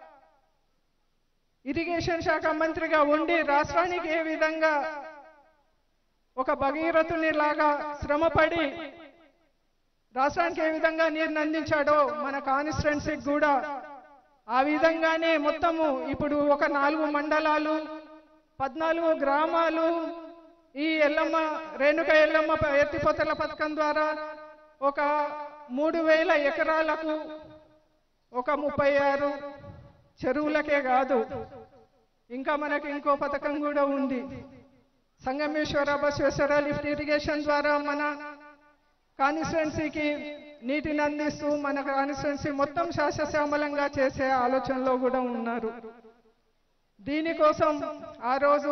ఇరిగేషన్ శాఖ మంత్రిగా ఉండి రాష్ట్రానికి ఏ విధంగా ఒక భగీరథుని లాగా శ్రమపడి రాష్ట్రానికి ఏ విధంగా నీరు అందించాడో మన కాన్స్టిట్యున్సీకి కూడా ఆ విధంగానే మొత్తము ఇప్పుడు ఒక నాలుగు మండలాలు పద్నాలుగు గ్రామాలు ఈ ఎల్లమ్మ రేణుక ఎల్లమ్మ ప- ఎత్తిపోతల పథకం ద్వారా ఒక మూడు వేల ఎకరాలకు ఒక ముప్పై ఆరు చెరువులకే కాదు ఇంకా మనకి ఇంకో పథకం కూడా ఉంది సంగమేశ్వర బసవేశ్వర లిఫ్ట్ ఇరిగేషన్ ద్వారా మన కాన్స్టిట్యున్సీకి నీటిని అందిస్తూ మన కాన్స్టిట్యున్సీ మొత్తం శాసశ్యామలంగా చేసే ఆలోచనలో కూడా ఉన్నారు దీనికోసం ఆ రోజు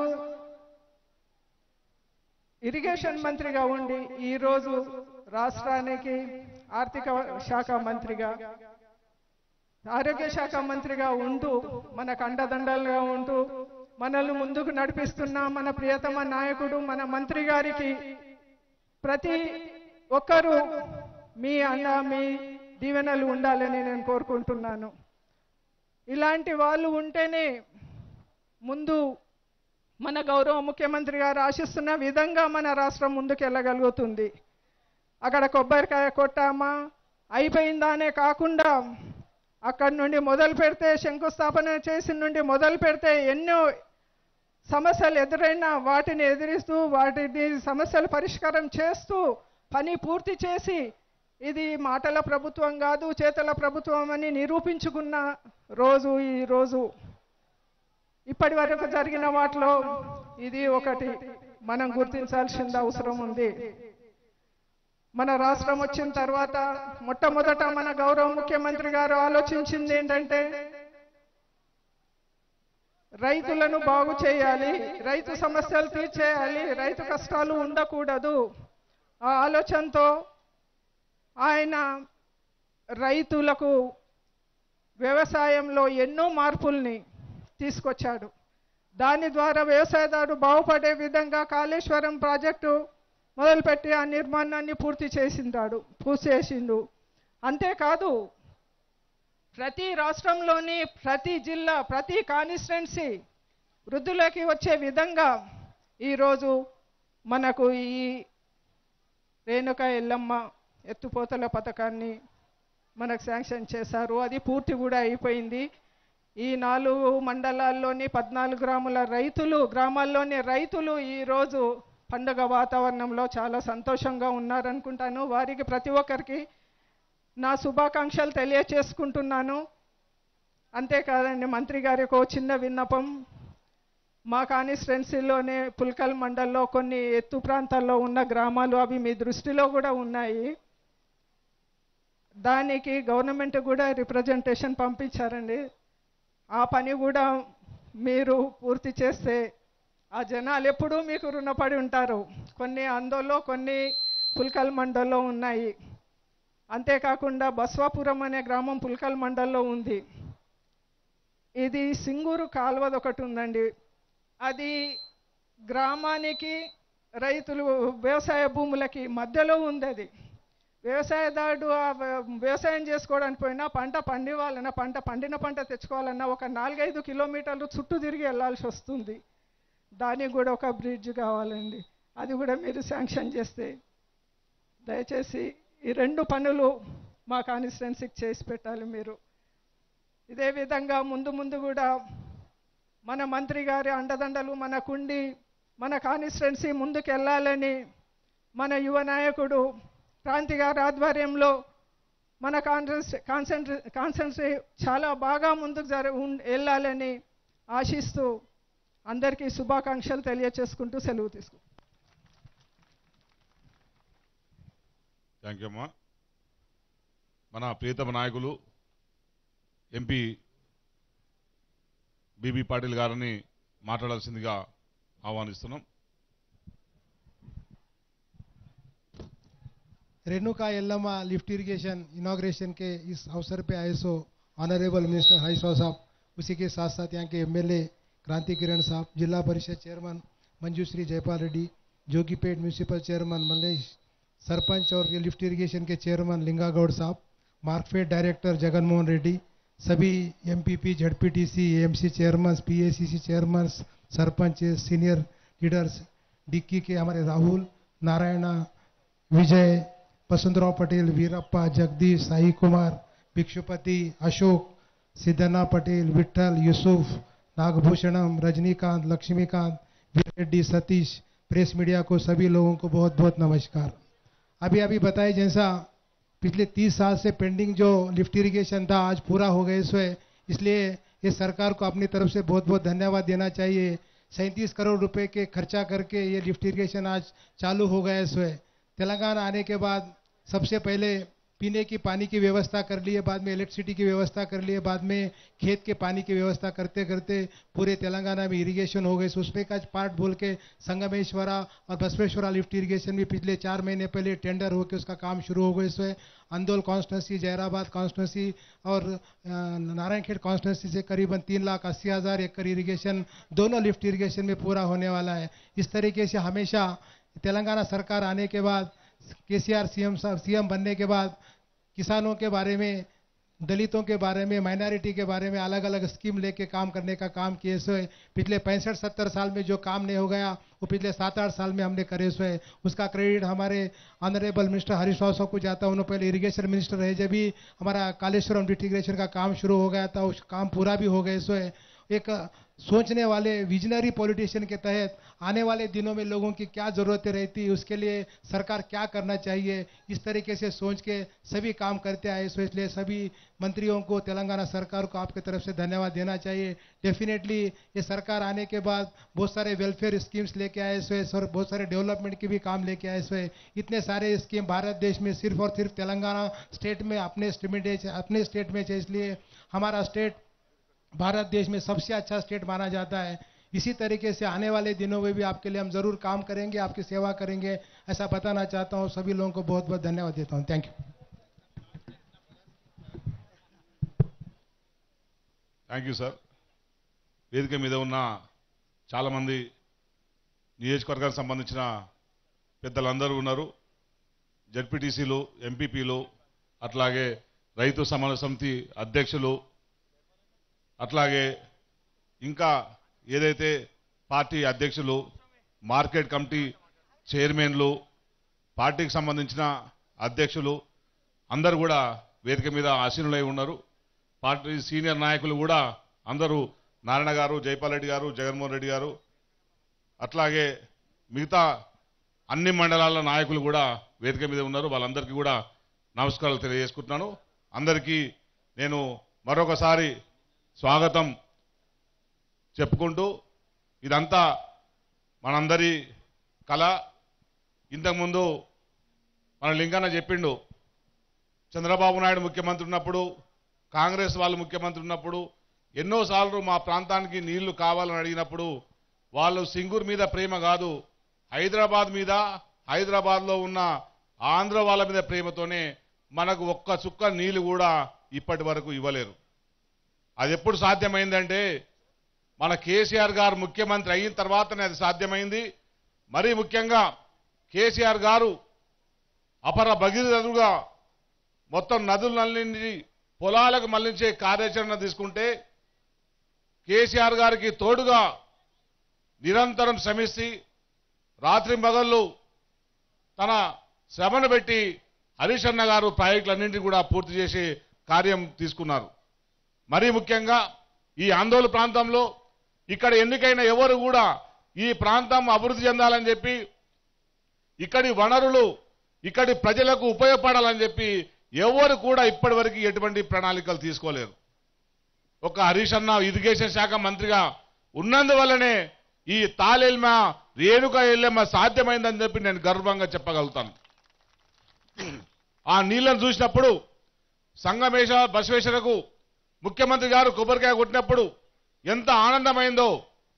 ఇరిగేషన్ మంత్రిగా ఉండి ఈ రోజు రాష్ట్రానికి ఆర్థిక శాఖ మంత్రిగా ఆరోగ్య శాఖ మంత్రిగా ఉంటూ మనకు అండదండలుగా ఉంటూ మనల్ని ముందుకు నడిపిస్తున్న మన ప్రియతమ నాయకుడు మన మంత్రి గారికి ప్రతి ఒక్కరూ మీ అండ మీ దీవెనలు ఉండాలని నేను కోరుకుంటున్నాను ఇలాంటి వాళ్ళు ఉంటేనే ముందు మన గౌరవ ముఖ్యమంత్రి గారు ఆశిస్తున్న విధంగా మన రాష్ట్రం ముందుకు వెళ్ళగలుగుతుంది అక్కడ కొబ్బరికాయ కొట్టామా అయిపోయిందానే కాకుండా అక్కడి నుండి మొదలు పెడితే శంకుస్థాపన చేసిన నుండి మొదలు పెడితే ఎన్నో సమస్యలు ఎదురైనా వాటిని ఎదిరిస్తూ వాటిని సమస్యలు పరిష్కారం చేస్తూ పని పూర్తి చేసి ఇది మాటల ప్రభుత్వం కాదు చేతల ప్రభుత్వం అని నిరూపించుకున్న రోజు ఈ రోజు ఇప్పటి వరకు జరిగిన వాటిలో ఇది ఒకటి మనం గుర్తించాల్సిన అవసరం ఉంది మన రాష్ట్రం వచ్చిన తర్వాత మొట్టమొదట మన గౌరవ ముఖ్యమంత్రి గారు ఆలోచించింది ఏంటంటే రైతులను బాగు చేయాలి రైతు సమస్యలు తీర్చేయాలి రైతు కష్టాలు ఉండకూడదు ఆ ఆలోచనతో ఆయన రైతులకు వ్యవసాయంలో ఎన్నో మార్పుల్ని తీసుకొచ్చాడు దాని ద్వారా వ్యవసాయదారు బాగుపడే విధంగా కాళేశ్వరం ప్రాజెక్టు మొదలుపెట్టి ఆ నిర్మాణాన్ని పూర్తి చేసిందాడు పూర్తి చేసిండు అంతేకాదు ప్రతి రాష్ట్రంలోని ప్రతి జిల్లా ప్రతి కాన్స్టిట్యున్సీ వృద్ధులకి వచ్చే విధంగా ఈరోజు మనకు ఈ రేణుక ఎల్లమ్మ ఎత్తుపోతల పథకాన్ని మనకు శాంక్షన్ చేశారు అది పూర్తి కూడా అయిపోయింది ఈ నాలుగు మండలాల్లోని పద్నాలుగు గ్రాముల రైతులు గ్రామాల్లోని రైతులు ఈరోజు పండుగ వాతావరణంలో చాలా సంతోషంగా ఉన్నారనుకుంటాను వారికి ప్రతి ఒక్కరికి నా శుభాకాంక్షలు తెలియచేసుకుంటున్నాను అంతేకాదండి మంత్రి గారికి ఒక చిన్న విన్నపం మా కాన్స్టిట్యున్సీలోనే పుల్కల్ మండల్లో కొన్ని ఎత్తు ప్రాంతాల్లో ఉన్న గ్రామాలు అవి మీ దృష్టిలో కూడా ఉన్నాయి దానికి గవర్నమెంట్ కూడా రిప్రజెంటేషన్ పంపించారండి ఆ పని కూడా మీరు పూర్తి చేస్తే ఆ జనాలు ఎప్పుడూ మీకు రుణపడి ఉంటారు కొన్ని అందోలో కొన్ని పుల్కల్ మండల్లో ఉన్నాయి అంతేకాకుండా బస్వాపురం అనే గ్రామం పుల్కల్ మండల్లో ఉంది ఇది సింగూరు కాలువది ఒకటి ఉందండి అది గ్రామానికి రైతులు వ్యవసాయ భూములకి మధ్యలో ఉంది అది వ్యవసాయదారుడు ఆ వ్య- వ్యవసాయం చేసుకోవడానికి పోయినా పంట పండివ్వాలన్నా పంట పండిన పంట తెచ్చుకోవాలన్నా ఒక నాలుగైదు కిలోమీటర్లు చుట్టూ తిరిగి వెళ్ళాల్సి వస్తుంది దానికి కూడా ఒక బ్రిడ్జ్ కావాలండి అది కూడా మీరు శాంక్షన్ చేస్తే దయచేసి ఈ రెండు పనులు మా కాన్స్టిట్యున్సీకి చేసి పెట్టాలి మీరు ఇదే విధంగా ముందు ముందు కూడా మన మంత్రి గారి అండదండలు మనకుండి మన కాన్స్టిట్యున్సీ ముందుకు వెళ్ళాలని మన యువ నాయకుడు క్రాంతి గారి ఆధ్వర్యంలో మన కాన్సెన్స్ కాన్సెంట్రే కాన్సెన్ట్రీ చాలా బాగా ముందుకు జర ఉన్- వెళ్ళాలని ఆశిస్తూ అందరికీ శుభాకాంక్షలు తెలియచేసుకుంటూ సెలవు తీసుకుంటాం
థ్యాంక్ యూ అమ్మా మన ప్రియతమ నాయకులు ఎంపీ బీబీ పాటిల్ గారిని మాట్లాడాల్సిందిగా ఆహ్వానిస్తున్నాం
Renuka Yellamma lift irrigation inauguration के इस अवसर पे आए सो ऑनरेबल मिनिस्टर हरीश राव साहब उसी के साथ साथ यहाँ के एमएलए क्रांति किरण साहब जिला परिषद chairman Manjushree Jaipal Reddy Jogipet municipal chairman Mallesh sarpanch और ये लिफ्ट इरिगेशन के चेयरमैन लिंगागौड़ साहब मार्कफेड डायरेक्टर जगनमोहन रेड्डी सभी MPP ZPTC AMC chairman PACC chairman sarpanch senior leaders डिक्की के हमारे राहुल नारायणा विजय वसंतराव पटेल वीरप्पा जगदीश साई कुमार भिक्षुपति अशोक सिद्धना पटेल विठल यूसुफ नागभूषणम रजनीकांत लक्ष्मीकांत वीरेड्डी सतीश प्रेस मीडिया को सभी लोगों को बहुत बहुत नमस्कार अभी अभी बताए जैसा पिछले तीस साल से पेंडिंग जो लिफ्ट इरिगेशन था आज पूरा हो गया सो है इसलिए ये सरकार को अपनी तरफ से बहुत बहुत धन्यवाद देना चाहिए सैंतीस करोड़ रुपए के खर्चा करके ये लिफ्ट इरिगेशन आज चालू हो गया सो है तेलंगाना आने के बाद सबसे पहले पीने की पानी की व्यवस्था कर लिए बाद में इलेक्ट्रिसिटी की व्यवस्था कर लिए बाद में खेत के पानी की व्यवस्था करते करते पूरे तेलंगाना में इरिगेशन हो गए सो उसमें का पार्ट बोल के संगमेश्वरा और बसवेश्वरा लिफ्ट इरिगेशन भी पिछले चार महीने पहले टेंडर होकर उसका काम शुरू हो गए सो अंदोल कॉन्स्टिट्यूंसी जैराबाद कॉन्स्टिट्यूंसी और अ, नारायणखेड़ कॉन्स्टिट्यूंसी से करीबन तीन लाख अस्सी हज़ार एकड़ इरिगेशन दोनों लिफ्ट इरिगेशन में पूरा होने वाला है इस तरीके से हमेशा तेलंगाना सरकार आने के बाद के सी आर सीएम सीएम बनने के बाद किसानों के बारे में दलितों के बारे में माइनॉरिटी के बारे में अलग अलग स्कीम लेके काम करने का काम किए सो है पिछले पैंसठ सत्तर साल में जो काम नहीं हो गया वो पिछले सात आठ साल में हमने करे सो है उसका क्रेडिट हमारे ऑनरेबल मिनिस्टर हरीश राव साहब को जाता है उन्होंने पहले इरिगेशन मिनिस्टर रहे जब भी हमारा कालेश्वरम लिफ्ट इरिगेशन का काम शुरू हो गया था उस काम पूरा भी हो गए सो है एक सोचने वाले विजनरी पॉलिटिशियन के तहत आने वाले दिनों में लोगों की क्या ज़रूरतें रहती उसके लिए सरकार क्या करना चाहिए इस तरीके से सोच के सभी काम करते आए सो इसलिए सभी मंत्रियों को तेलंगाना सरकार को आपकी तरफ से धन्यवाद देना चाहिए डेफिनेटली ये सरकार आने के बाद बहुत सारे वेलफेयर स्कीम्स लेके आए सो है और बहुत सारे डेवलपमेंट की भी काम लेके आए सो है इतने सारे स्कीम भारत देश में सिर्फ और सिर्फ तेलंगाना स्टेट में अपने स्टेट अपने स्टेट में है इसलिए हमारा स्टेट भारत देश में सबसे अच्छा स्टेट माना जाता है इसी तरीके से आने वाले दिनों में भी आपके लिए हम जरूर काम करेंगे आपकी सेवा करेंगे ऐसा बताना चाहता हूँ सभी लोगों को बहुत बहुत धन्यवाद देता हूँ thank you
thank you sir వేదిక మీద ఉన్న చాలామంది నియోజకవర్గానికి సంబంధించిన పెద్దలందరూ ఉన్నారు జడ్పీటీసీలు ఎంపీపీలు అట్లాగే రైతు సమన్వయ సమితి అధ్యక్షులు అట్లాగే ఇంకా ఏదైతే పార్టీ అధ్యక్షులు మార్కెట్ కమిటీ చైర్మన్లు పార్టీకి సంబంధించిన అధ్యక్షులు అందరూ కూడా వేదిక మీద ఆసీనులై ఉన్నారు పార్టీ సీనియర్ నాయకులు కూడా అందరూ నారాయణ గారు జైపాల్ రెడ్డి గారు జగన్మోహన్ రెడ్డి గారు అట్లాగే మిగతా అన్ని మండలాల నాయకులు కూడా వేదిక మీద ఉన్నారు వాళ్ళందరికీ కూడా నమస్కారాలు తెలియజేసుకుంటున్నాను అందరికీ నేను మరొకసారి స్వాగతం చెప్పుకుంటూ ఇదంతా మనందరి కళ ఇంతకుముందు మన లింగన్న చెప్పిండు చంద్రబాబు నాయుడు ముఖ్యమంత్రి ఉన్నప్పుడు కాంగ్రెస్ వాళ్ళు ముఖ్యమంత్రి ఉన్నప్పుడు ఎన్నోసార్లు మా ప్రాంతానికి నీళ్లు కావాలని అడిగినప్పుడు వాళ్ళు సింగూర్ మీద ప్రేమ కాదు హైదరాబాద్ మీద హైదరాబాద్లో ఉన్న ఆంధ్ర వాళ్ళ మీద ప్రేమతోనే మనకు ఒక్క చుక్క నీళ్లు కూడా ఇప్పటి వరకు ఇవ్వలేరు అది ఎప్పుడు సాధ్యమైందంటే మన కేసీఆర్ గారు ముఖ్యమంత్రి అయిన తర్వాతనే అది సాధ్యమైంది మరీ ముఖ్యంగా కేసీఆర్ గారు అపర భగీరథుడుగా మొత్తం నదులన్నింటి పొలాలకు మళ్లించే కార్యాచరణ తీసుకుంటే కేసీఆర్ గారికి తోడుగా నిరంతరం శ్రమిస్తే రాత్రి మగళ్ళు తన శ్రమను పెట్టి హరీష్ అన్న గారు ప్రాజెక్టులన్నింటినీ కూడా పూర్తి చేసే కార్యం తీసుకున్నారు మరీ ముఖ్యంగా ఈ ఆందోళన ప్రాంతంలో ఇక్కడ ఎన్నికైన ఎవరు కూడా ఈ ప్రాంతం అభివృద్ధి చెందాలని చెప్పి ఇక్కడి వనరులు ఇక్కడి ప్రజలకు ఉపయోగపడాలని చెప్పి ఎవరు కూడా ఇప్పటివరకు ఎటువంటి ప్రణాళికలు తీసుకోలేరు ఒక హరీష్ అన్న ఇరిగేషన్ శాఖ మంత్రిగా ఉన్నందువల్లనే ఈ తాలెల్మ రేణుక ఎల్లెమ్మ సాధ్యమైందని చెప్పి నేను గర్వంగా చెప్పగలుగుతాను ఆ నీళ్లను చూసినప్పుడు సంగమేశ బసవేశ్వరకు ముఖ్యమంత్రి గారు కొబ్బరికాయ కొట్టినప్పుడు ఎంత ఆనందమైందో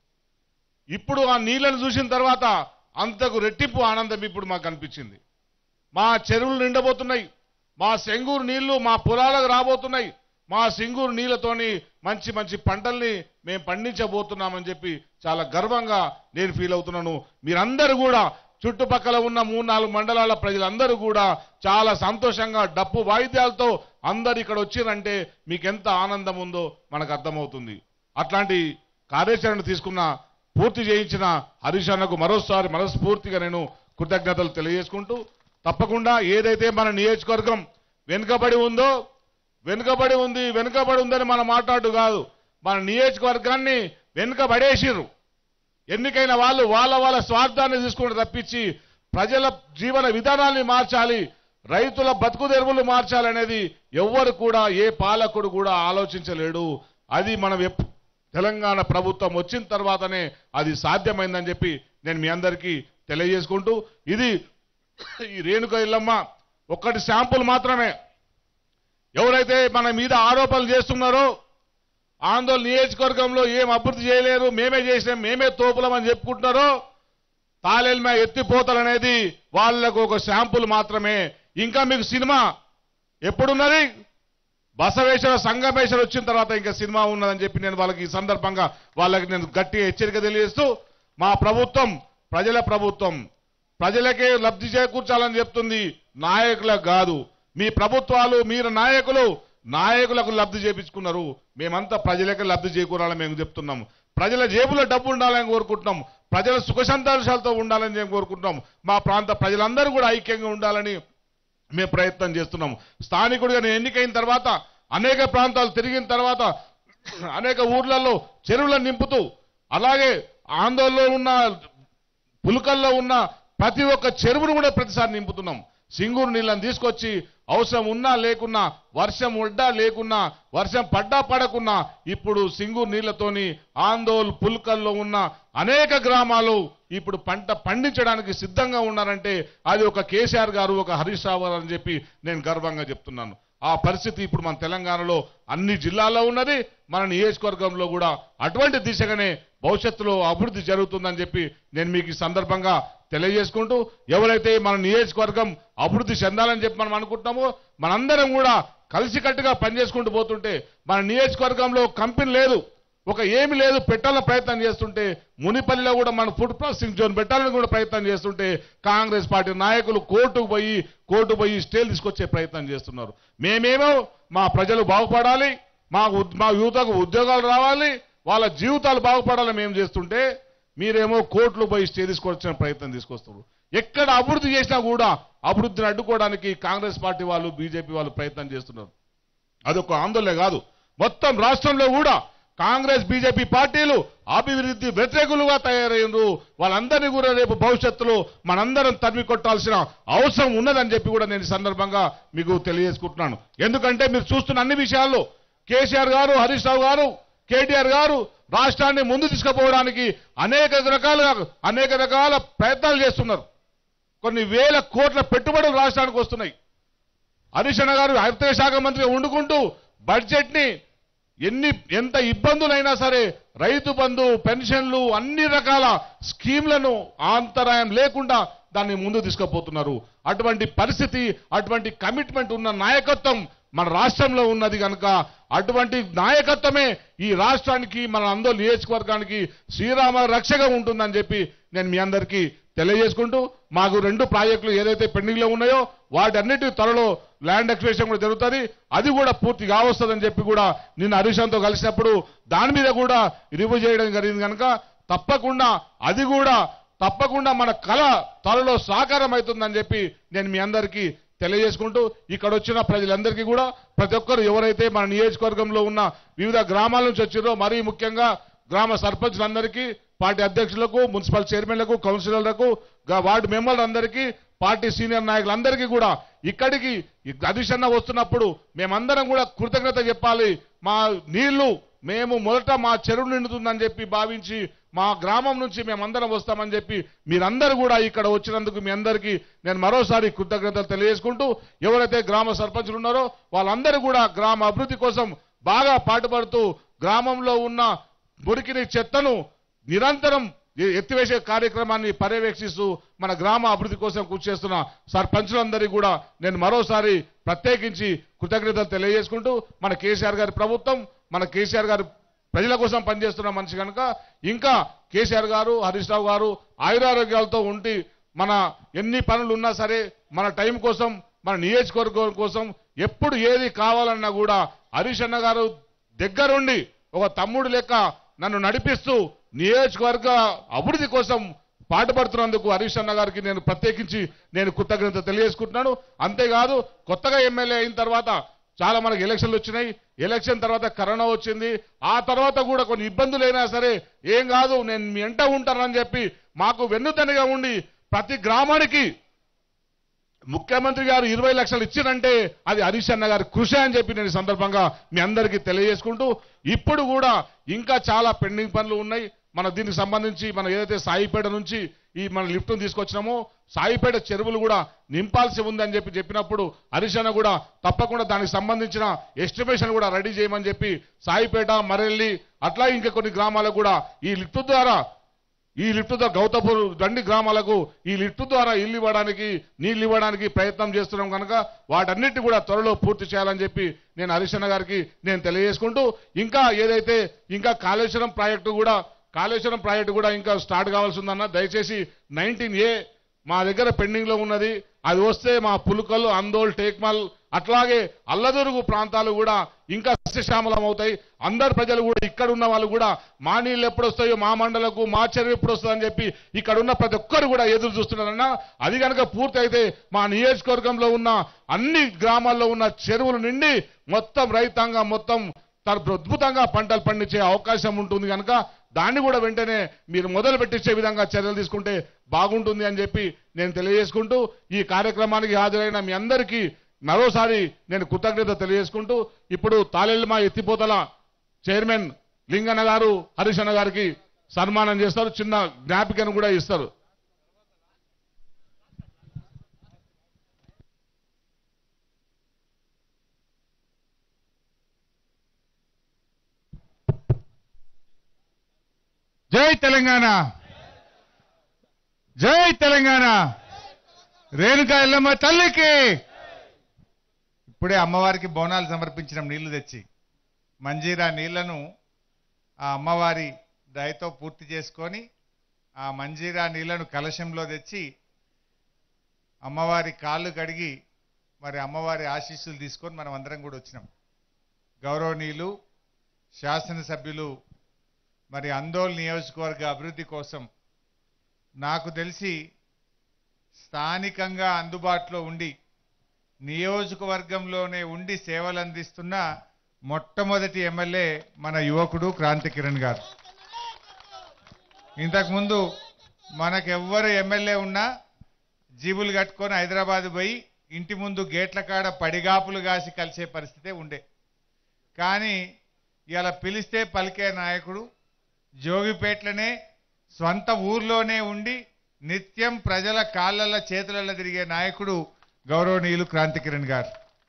ఇప్పుడు ఆ నీళ్లను చూసిన తర్వాత అంతకు రెట్టింపు ఆనందం ఇప్పుడు మాకు కనిపించింది మా చెరువులు నిండబోతున్నాయి మా సెంగూరు నీళ్లు మా పొలాలకు రాబోతున్నాయి మా సింగూరు నీళ్లతోని మంచి మంచి పంటల్ని మేము పండించబోతున్నామని చెప్పి చాలా గర్వంగా నేను ఫీల్ అవుతున్నాను మీరందరూ కూడా చుట్టుపక్కల ఉన్న మూడు నాలుగు మండలాల ప్రజలందరూ కూడా చాలా సంతోషంగా డప్పు వాయిద్యాలతో అందరు ఇక్కడ వచ్చిరంటే మీకు ఎంత ఆనందం ఉందో మనకు అర్థమవుతుంది అట్లాంటి కార్యాచరణ తీసుకున్న పూర్తి చేయించిన హరీష్ అన్నకు మరోసారి మనస్ఫూర్తిగా నేను కృతజ్ఞతలు తెలియజేసుకుంటూ తప్పకుండా ఏదైతే మన నియోజకవర్గం వెనుకబడి ఉందో వెనుకబడి ఉంది వెనుకబడి ఉందని మనం మాట్లాడు కాదు మన నియోజకవర్గాన్ని వెనుకబడేసిర్రు ఎన్నికైన వాళ్ళు వాళ్ళ వాళ్ళ స్వార్థాన్ని తీసుకుని తప్పించి ప్రజల జీవన విధానాన్ని మార్చాలి రైతుల బతుకు తెరువులు మార్చాలనేది ఎవ్వరు కూడా ఏ పాలకుడు కూడా ఆలోచించలేడు అది మనం ఎప్- తెలంగాణ ప్రభుత్వం వచ్చిన తర్వాతనే అది సాధ్యమైందని చెప్పి నేను మీ అందరికీ తెలియజేసుకుంటూ ఇది ఈ రేణుక ఇల్లమ్మ ఒక్కటి శాంపుల్ మాత్రమే ఎవరైతే మన మీద ఆరోపణలు చేస్తున్నారో ఆందోళన నియోజకవర్గంలో ఏం అభివృద్ధి చేయలేరు మేమే చేసినాం మేమే తోపులమని చెప్పుకుంటున్నారో తాళెల్మ ఎత్తిపోతలనేది వాళ్లకు ఒక శాంపుల్ మాత్రమే ఇంకా మీకు సినిమా ఎప్పుడున్నది బసవేశ్వర సంగమేశ్వర వచ్చిన తర్వాత ఇంకా సినిమా ఉన్నదని చెప్పి నేను వాళ్ళకి ఈ సందర్భంగా వాళ్ళకి నేను గట్టి హెచ్చరిక తెలియజేస్తూ మా ప్రభుత్వం ప్రజల ప్రభుత్వం ప్రజలకే లబ్ధి చేకూర్చాలని చెప్తుంది నాయకులకు కాదు మీ ప్రభుత్వాలు మీరు నాయకులు నాయకులకు లబ్ధి చేపించుకున్నారు మేమంతా ప్రజలకే లబ్ధి చేకూరాలని మేము చెప్తున్నాం ప్రజల జేబులో డబ్బు ఉండాలని కోరుకుంటున్నాం ప్రజల సుఖ సంతోషాలతో ఉండాలని మేము కోరుకుంటున్నాం మా ప్రాంత ప్రజలందరూ కూడా ఐక్యంగా ఉండాలని మేము ప్రయత్నం చేస్తున్నాం స్థానికుడిగా నేను ఎన్నికైన తర్వాత అనేక ప్రాంతాలు తిరిగిన తర్వాత అనేక ఊర్లలో చెరువులను నింపుతూ అలాగే ఆందోళనలో ఉన్న పులుకల్లో ఉన్న ప్రతి ఒక్క చెరువును కూడా ప్రతిసారి నింపుతున్నాం సింగూరు నీళ్ళని తీసుకొచ్చి అవసరం ఉన్నా లేకున్నా వర్షం ఉడ్డా లేకున్నా వర్షం పడ్డా పడకున్నా ఇప్పుడు సింగూరు నీళ్లతోని ఆందోళ్ పుల్కల్లో ఉన్న అనేక గ్రామాలు ఇప్పుడు పంట పండించడానికి సిద్ధంగా ఉన్నారంటే అది ఒక కేసీఆర్ గారు ఒక హరీష్ రావు గారు అని చెప్పి నేను గర్వంగా చెప్తున్నాను ఆ పరిస్థితి ఇప్పుడు మన తెలంగాణలో అన్ని జిల్లాల్లో ఉన్నది మన నియోజకవర్గంలో కూడా అటువంటి దిశగానే భవిష్యత్తులో అభివృద్ధి జరుగుతుందని చెప్పి నేను మీకు ఈ సందర్భంగా తెలియజేసుకుంటూ ఎవరైతే మన నియోజకవర్గం అభివృద్ధి చెందాలని చెప్పి మనం అనుకుంటున్నామో మనందరం కూడా కలిసికట్టుగా పనిచేసుకుంటూ పోతుంటే మన నియోజకవర్గంలో కంపెనీ లేదు ఒక ఏమి లేదు పెట్టాలని ప్రయత్నం చేస్తుంటే మునిపల్లిలో కూడా మన ఫుడ్ ప్రాసెసింగ్ జోన్ పెట్టాలని కూడా ప్రయత్నం చేస్తుంటే కాంగ్రెస్ పార్టీ నాయకులు కోర్టుకు పోయి కోర్టు పోయి స్టేలు తీసుకొచ్చే ప్రయత్నం చేస్తున్నారు మేమేమో మా ప్రజలు బాగుపడాలి మా ఉద్- మా యువతకు ఉద్యోగాలు రావాలి వాళ్ళ జీవితాలు బాగుపడాలని మేము చేస్తుంటే మీరేమో కోర్టులు పోయి స్టే తీసుకొచ్చిన ప్రయత్నం తీసుకొస్తారు ఎక్కడ అభివృద్ధి చేసినా కూడా అభివృద్ధిని అడ్డుకోవడానికి కాంగ్రెస్ పార్టీ వాళ్ళు బీజేపీ వాళ్ళు ప్రయత్నం చేస్తున్నారు అదొక ఆందోళన కాదు మొత్తం రాష్ట్రంలో కూడా కాంగ్రెస్ బీజేపీ పార్టీలు అభివృద్ధి వ్యతిరేకులుగా తయారైనరు వాళ్ళందరినీ కూడా రేపు భవిష్యత్తులో మనందరం తరిమి కొట్టాల్సిన అవసరం ఉన్నదని చెప్పి కూడా నేను ఈ సందర్భంగా మీకు తెలియజేసుకుంటున్నాను ఎందుకంటే మీరు చూస్తున్న అన్ని విషయాల్లో కేసీఆర్ గారు హరీష్ రావు గారు కేటీఆర్ గారు రాష్ట్రాన్ని ముందు తీసుకుపోవడానికి అనేక రకాలుగా అనేక రకాల ప్రయత్నాలు చేస్తున్నారు కొన్ని వేల కోట్ల పెట్టుబడులు రాష్ట్రానికి వస్తున్నాయి హరీష్ అన్న గారు ఆర్థిక శాఖ మంత్రిగా వండుకుంటూ బడ్జెట్ ని ఎన్ని ఎంత ఇబ్బందులైనా సరే రైతు బంధు పెన్షన్లు అన్ని రకాల స్కీమ్లను అంతరాయం లేకుండా దాన్ని ముందు తీసుకుపోతున్నారు అటువంటి పరిస్థితి అటువంటి కమిట్మెంట్ ఉన్న నాయకత్వం మన రాష్ట్రంలో ఉన్నది కనుక అటువంటి నాయకత్వమే ఈ రాష్ట్రానికి మన అందరూ నియోజకవర్గానికి శ్రీరామ రక్షగా ఉంటుందని చెప్పి నేను మీ అందరికీ తెలియజేసుకుంటూ మాకు రెండు ప్రాజెక్టులు ఏదైతే పెండింగ్ లో ఉన్నాయో వాటన్నిటి త్వరలో ల్యాండ్ ఎక్స్ప్రెషన్ కూడా జరుగుతుంది అది కూడా పూర్తి కావస్తుందని చెప్పి కూడా నిన్న హరీషన్తో కలిసినప్పుడు దాని మీద కూడా రివ్యూ చేయడం జరిగింది కనుక తప్పకుండా అది కూడా తప్పకుండా మన కళ త్వరలో సాకారం అవుతుందని చెప్పి నేను మీ అందరికీ తెలియజేసుకుంటూ ఇక్కడ వచ్చిన ప్రజలందరికీ కూడా ప్రతి ఒక్కరు ఎవరైతే మన నియోజకవర్గంలో ఉన్న వివిధ గ్రామాల నుంచి వచ్చిరో మరీ ముఖ్యంగా గ్రామ సర్పంచులందరికీ పార్టీ అధ్యక్షులకు మున్సిపల్ చైర్మన్లకు కౌన్సిలర్లకు గా- వార్డు మెంబర్లందరికీ పార్టీ సీనియర్ నాయకులందరికీ కూడా ఇక్కడికి అధిషన్న వస్తున్నప్పుడు మేమందరం కూడా కృతజ్ఞత చెప్పాలి మా నీళ్లు మేము మొదట మా చెరువు నిండుతుందని చెప్పి భావించి మా గ్రామం నుంచి మేమందరం వస్తామని చెప్పి మీరందరూ కూడా ఇక్కడ వచ్చినందుకు మీ అందరికీ నేను మరోసారి కృతజ్ఞతలు తెలియజేసుకుంటూ ఎవరైతే గ్రామ సర్పంచులు ఉన్నారో వాళ్ళందరూ కూడా గ్రామ అభివృద్ధి కోసం బాగా పాటుపడుతూ గ్రామంలో ఉన్న మురికిని చెత్తను నిరంతరం ఎ- ఎత్తివేసే కార్యక్రమాన్ని పర్యవేక్షిస్తూ మన గ్రామ అభివృద్ధి కోసం కృషి చేస్తున్న సర్పంచులందరికీ కూడా నేను మరోసారి ప్రత్యేకించి కృతజ్ఞతలు తెలియజేసుకుంటూ మన కేసీఆర్ గారి ప్రభుత్వం మన కేసీఆర్ గారు ప్రజల కోసం పనిచేస్తున్న మనిషి కనుక ఇంకా కేసీఆర్ గారు హరీష్ రావు గారు ఆయురారోగ్యాలతో ఉండి మన ఎన్ని పనులు ఉన్నా సరే మన టైం కోసం మన నియోజకవర్గం కోసం ఎప్పుడు ఏది కావాలన్నా కూడా హరీష్ అన్న గారు దగ్గరుండి ఒక తమ్ముడు లెక్క నన్ను నడిపిస్తూ నియోజకవర్గ అభివృద్ధి కోసం పాటుపడుతున్నందుకు హరీష్ అన్న గారికి నేను ప్రత్యేకించి నేను కృతజ్ఞత తెలియజేసుకుంటున్నాను అంతేకాదు కొత్తగా ఎమ్మెల్యే అయిన తర్వాత చాలా మనకి ఎలక్షన్లు వచ్చినాయి ఎలక్షన్ తర్వాత కరోనా వచ్చింది ఆ తర్వాత కూడా కొన్ని ఇబ్బందులు అయినా సరే ఏం కాదు నేను మీ ఎంట ఉంటానని చెప్పి మాకు వెన్నుతనిగా ఉండి ప్రతి గ్రామానికి ముఖ్యమంత్రి గారు ఇరవై లక్షలు ఇచ్చినంటే అది హరీష్ అన్న గారి కృషి అని చెప్పి నేను ఈ సందర్భంగా మీ అందరికీ తెలియజేసుకుంటూ ఇప్పుడు కూడా ఇంకా చాలా పెండింగ్ పనులు ఉన్నాయి మన దీనికి సంబంధించి మనం ఏదైతే సాయిపేట నుంచి ఈ మన లిఫ్ట్ తీసుకొచ్చినామో సాయిపేట చెరువులు కూడా నింపాల్సి ఉందని చెప్పి చెప్పినప్పుడు హరీష్ అన్న కూడా తప్పకుండా దానికి సంబంధించిన ఎస్టిమేషన్ కూడా రెడీ చేయమని చెప్పి సాయిపేట మరెల్లి అట్లా ఇంకా కొన్ని గ్రామాలకు కూడా ఈ లిఫ్ట్ ద్వారా ఈ లిఫ్ట్ ద్వారా గౌతపూర్ దండి గ్రామాలకు ఈ లిఫ్ట్ ద్వారా ఇల్లు ఇవ్వడానికి నీళ్లు ఇవ్వడానికి ప్రయత్నం చేస్తున్నాం కనుక వాటన్నిటి కూడా త్వరలో పూర్తి చేయాలని చెప్పి నేను హరిశన్న గారికి నేను తెలియజేసుకుంటూ ఇంకా ఏదైతే ఇంకా కాళేశ్వరం ప్రాజెక్టు కూడా కాళేశ్వరం ప్రాజెక్టు కూడా ఇంకా స్టార్ట్ కావాల్సి ఉందన్న దయచేసి నైన్టీన్ ఏ మా దగ్గర పెండింగ్ లో ఉన్నది అది వస్తే మా పులుకలు అందోల్ టేక్మల్ అట్లాగే అల్లదొరుగు ప్రాంతాలు కూడా ఇంకా సస్యశ్యామలం అవుతాయి అందరు ప్రజలు కూడా ఇక్కడ ఉన్న వాళ్ళు కూడా మా నీళ్ళు ఎప్పుడు వస్తాయో మా మండలకు మా చెరువు ఎప్పుడు వస్తుందని చెప్పి ఇక్కడ ఉన్న ప్రతి ఒక్కరు కూడా ఎదురు చూస్తున్నారన్న అది కనుక పూర్తయితే మా నియోజకవర్గంలో ఉన్న అన్ని గ్రామాల్లో ఉన్న చెరువులు నిండి మొత్తం రైతాంగం మొత్తం తన అద్భుతంగా పంటలు పండించే అవకాశం ఉంటుంది కనుక దాన్ని కూడా వెంటనే మీరు మొదలు పెట్టించే విధంగా చర్యలు తీసుకుంటే బాగుంటుంది అని చెప్పి నేను తెలియజేసుకుంటూ ఈ కార్యక్రమానికి హాజరైన మీ అందరికీ మరోసారి నేను కృతజ్ఞత తెలియజేసుకుంటూ ఇప్పుడు తాలెల్మా ఎత్తిపోతల చైర్మన్ లింగన్న గారు హరీష్ అన్న గారికి సన్మానం చేస్తారు చిన్న జ్ఞాపికను కూడా ఇస్తారు
జై తెలంగాణ జై తెలంగాణ రేణుకా ఎల్లమ్మ తల్లికి ఇప్పుడే అమ్మవారికి బోనాలు సమర్పించిన నీళ్లు తెచ్చి మంజీరా నీళ్లను ఆ అమ్మవారి దయతో పూర్తి చేసుకొని ఆ మంజీరా నీళ్లను కలశంలో తెచ్చి అమ్మవారి కాళ్ళు కడిగి మరి అమ్మవారి ఆశీస్సులు తీసుకొని మనం అందరం కూడా వచ్చినాం గౌరవనీయులు శాసనసభ్యులు మరి అందోల్ నియోజకవర్గ అభివృద్ధి కోసం నాకు తెలిసి స్థానికంగా అందుబాటులో ఉండి నియోజకవర్గంలోనే ఉండి సేవలు అందిస్తున్న మొట్టమొదటి ఎమ్మెల్యే మన యువకుడు క్రాంతి కిరణ్ గారు ఇంతకుముందు మనకెవ్వరు ఎమ్మెల్యే ఉన్నా జీబులు కట్టుకొని హైదరాబాద్ పోయి ఇంటి ముందు గేట్ల కాడ పడిగాపులు కాసి కలిసే పరిస్థితే ఉండే కానీ ఇలా పిలిస్తే పలికే నాయకుడు జోగిపేట్లనే స్వంత ఊర్లోనే ఉండి నిత్యం ప్రజల కాళ్ళల్లో చేతులలో తిరిగే నాయకుడు గౌరవనీయులు క్రాంతి కిరణ్ గారు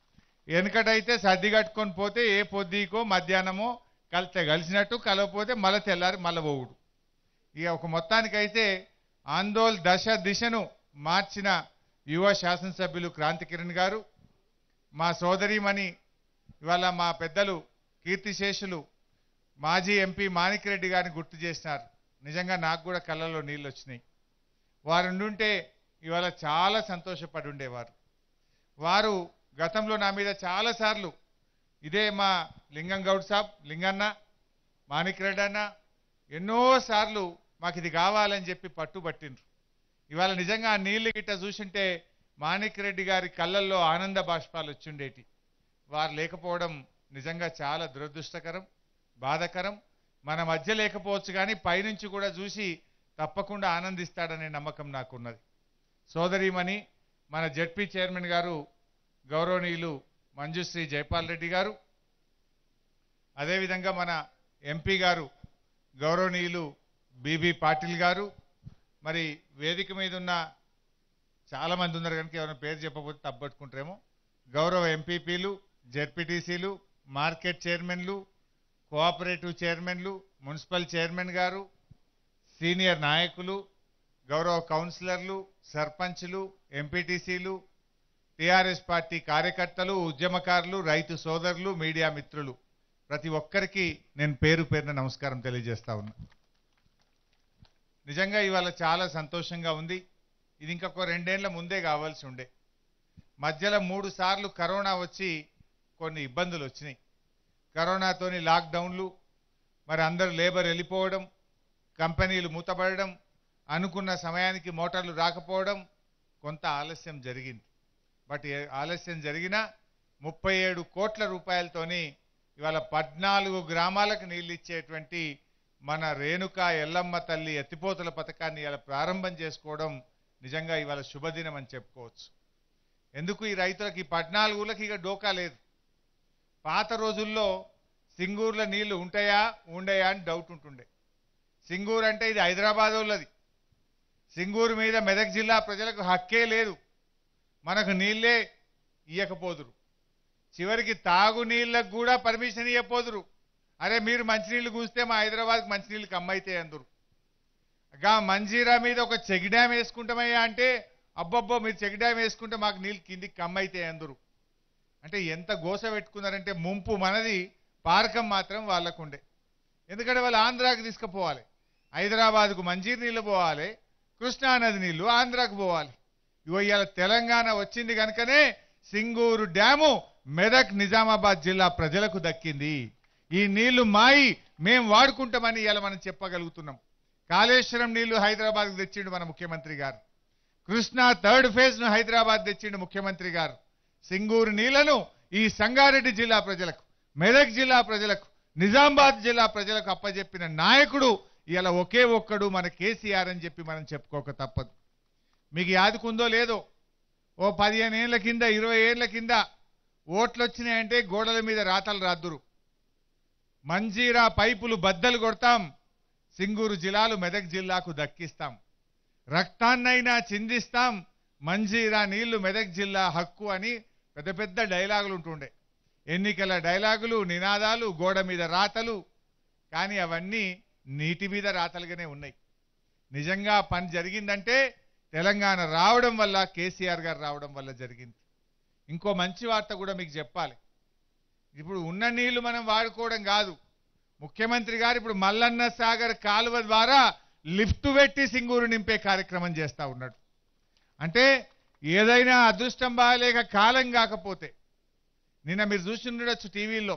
వెనకటైతే సర్ది కట్టుకొని పోతే ఏ పొద్దుకో మధ్యాహ్నమో కలితే కలిసినట్టు కలవపోతే మళ్ళీ తెల్లారి మళ్ళీ పోవుడు ఇక ఒక మొత్తానికైతే ఆందోళ్ దశ దిశను మార్చిన యువ శాసనసభ్యులు క్రాంతి కిరణ్ గారు మా సోదరిమణి ఇవాళ మా పెద్దలు కీర్తిశేషులు మాజీ ఎంపీ మాణిక్రెడ్డి గారిని గుర్తు చేసినారు నిజంగా నాకు కూడా కళ్ళలో నీళ్ళు వచ్చినాయి వారు ఉండుంటే ఇవాళ చాలా సంతోషపడి ఉండేవారు వారు గతంలో నా మీద చాలాసార్లు ఇదే మా లింగం గౌడ్ సాబ్ లింగన్న మాణిక్రెడ్డి అన్న ఎన్నోసార్లు మాకు ఇది కావాలని చెప్పి పట్టుబట్టిండ్రు ఇవాళ నిజంగా ఆ నీళ్లు గిట్ట చూసింటే మాణిక్రెడ్డి గారి కళ్ళల్లో ఆనంద బాష్పాలు వచ్చిండేటి వారు లేకపోవడం నిజంగా చాలా దురదృష్టకరం బాధకరం మన మధ్య లేకపోవచ్చు కానీ పైనుంచి కూడా చూసి తప్పకుండా ఆనందిస్తాడనే నమ్మకం నాకున్నది సోదరిమణి మన జడ్పీ చైర్మన్ గారు గౌరవనీయులు మంజుశ్రీ జైపాల్ రెడ్డి గారు అదేవిధంగా మన ఎంపీ గారు గౌరవనీయులు బీబీ పాటిల్ గారు మరి వేదిక మీద ఉన్న చాలా మంది ఉన్నారు కనుక ఎవరైనా పేరు చెప్పకపోతే తప్పట్టుకుంటారేమో గౌరవ ఎంపీపీలు జెడ్పీటీసీలు మార్కెట్ చైర్మన్లు కోఆపరేటివ్ చైర్మన్లు మున్సిపల్ చైర్మన్ గారు సీనియర్ నాయకులు గౌరవ కౌన్సిలర్లు సర్పంచ్లు ఎంపీటీసీలు టీఆర్ఎస్ పార్టీ కార్యకర్తలు ఉద్యమకారులు రైతు సోదరులు మీడియా మిత్రులు ప్రతి ఒక్కరికి నేను పేరు పేరున నమస్కారం తెలియజేస్తా ఉన్నా నిజంగా ఇవాళ చాలా సంతోషంగా ఉంది ఇది ఇంకొక రెండేళ్ల ముందే కావాల్సి ఉండే మధ్యలో మూడు సార్లు కరోనా వచ్చి కొన్ని ఇబ్బందులు వచ్చినాయి కరోనాతోని లాక్డౌన్లు మరి అందరు లేబర్ వెళ్ళిపోవడం కంపెనీలు మూతపడడం అనుకున్న సమయానికి మోటార్లు రాకపోవడం కొంత ఆలస్యం జరిగింది బట్ ఏ ఆలస్యం జరిగినా ముప్పై ఏడు కోట్ల రూపాయలతోని ఇవాళ పద్నాలుగు గ్రామాలకు నీళ్ళు ఇచ్చేటువంటి మన రేణుక ఎల్లమ్మ తల్లి ఎత్తిపోతల పథకాన్ని ఇలా ప్రారంభం చేసుకోవడం నిజంగా ఇవాళ శుభదినం అని చెప్పుకోవచ్చు ఎందుకు ఈ రైతులకు ఈ పద్నాలుగులకి ఇక డోకా లేదు పాత రోజుల్లో సింగూర్ల నీళ్లు ఉంటాయా ఉండయా అని డౌట్ ఉంటుండే సింగూరు అంటే ఇది హైదరాబాద్ వాళ్ళది సింగూరు మీద మెదక్ జిల్లా ప్రజలకు హక్కే లేదు మనకు నీళ్ళే ఇయ్యకపోదురు చివరికి తాగు నీళ్ళకు కూడా పర్మిషన్ ఇవ్వపోదురు అరే మీరు మంచినీళ్ళు కూస్తే మా హైదరాబాద్కి మంచినీళ్ళు కమ్మయితే అందరు గా మంజీరా మీద ఒక చెక్ డ్యామ్ వేసుకుంటామయ్యా అంటే అబ్బబ్బో మీరు చెక్ డ్యామ్ వేసుకుంటే మాకు నీళ్ళు కిందికి కమ్మయితే అందరు అంటే ఎంత గోస పెట్టుకున్నారంటే ముంపు మనది పారకం మాత్రం వాళ్ళకుండే ఎందుకంటే వాళ్ళు ఆంధ్రాకి తీసుకుపోవాలి హైదరాబాద్కు మంజీరు నీళ్ళు పోవాలి కృష్ణానది నీళ్లు ఆంధ్రాకు పోవాలి ఇగో ఇవాళ తెలంగాణ వచ్చింది కనుకనే సింగూరు డ్యాము మెదక్ నిజామాబాద్ జిల్లా ప్రజలకు దక్కింది ఈ నీళ్లు మాయి మేం వాడుకుంటామని ఇలా మనం చెప్పగలుగుతున్నాం కాళేశ్వరం నీళ్లు హైదరాబాద్కు తెచ్చిండు మన ముఖ్యమంత్రి గారు కృష్ణా థర్డ్ ఫేజ్ ను హైదరాబాద్ తెచ్చిండు ముఖ్యమంత్రి గారు సింగూరు నీళ్లను ఈ సంగారెడ్డి జిల్లా ప్రజలకు మెదక్ జిల్లా ప్రజలకు నిజామాబాద్ జిల్లా ప్రజలకు అప్పజెప్పిన నాయకుడు ఇలా ఒకే ఒక్కడు మన కేసీఆర్ అని చెప్పి మనం చెప్పుకోక తప్పదు మీకు యాదుకుందో లేదో ఓ పదిహేను ఏళ్ల కింద ఇరవై ఏళ్ల కింద ఓట్లు వచ్చినాయంటే గోడల మీద రాతలు రాద్దురు మంజీరా పైపులు బద్దలు కొడతాం సింగూరు జిల్లాలు మెదక్ జిల్లాకు దక్కిస్తాం రక్తాన్నైనా చిందిస్తాం మంజీరా నీళ్లు మెదక్ జిల్లా హక్కు అని పెద్ద పెద్ద డైలాగులు ఉంటుండే ఎన్నికల డైలాగులు నినాదాలు గోడ మీద రాతలు కానీ అవన్నీ నీటి మీద రాతలుగానే ఉన్నాయి నిజంగా పని జరిగిందంటే తెలంగాణ రావడం వల్ల కేసీఆర్ గారు రావడం వల్ల జరిగింది ఇంకో మంచి వార్త కూడా మీకు చెప్పాలి ఇప్పుడు ఉన్న నీళ్లు మనం వాడుకోవడం కాదు ముఖ్యమంత్రి గారు ఇప్పుడు మల్లన్న సాగర్ కాలువ ద్వారా లిఫ్ట్ పెట్టి సింగూరు నింపే కార్యక్రమం చేస్తా ఉన్నాడు అంటే ఏదైనా అదృష్టం బాగలేక కాలం కాకపోతే నిన్న మీరు చూసి ఉండొచ్చు టీవీల్లో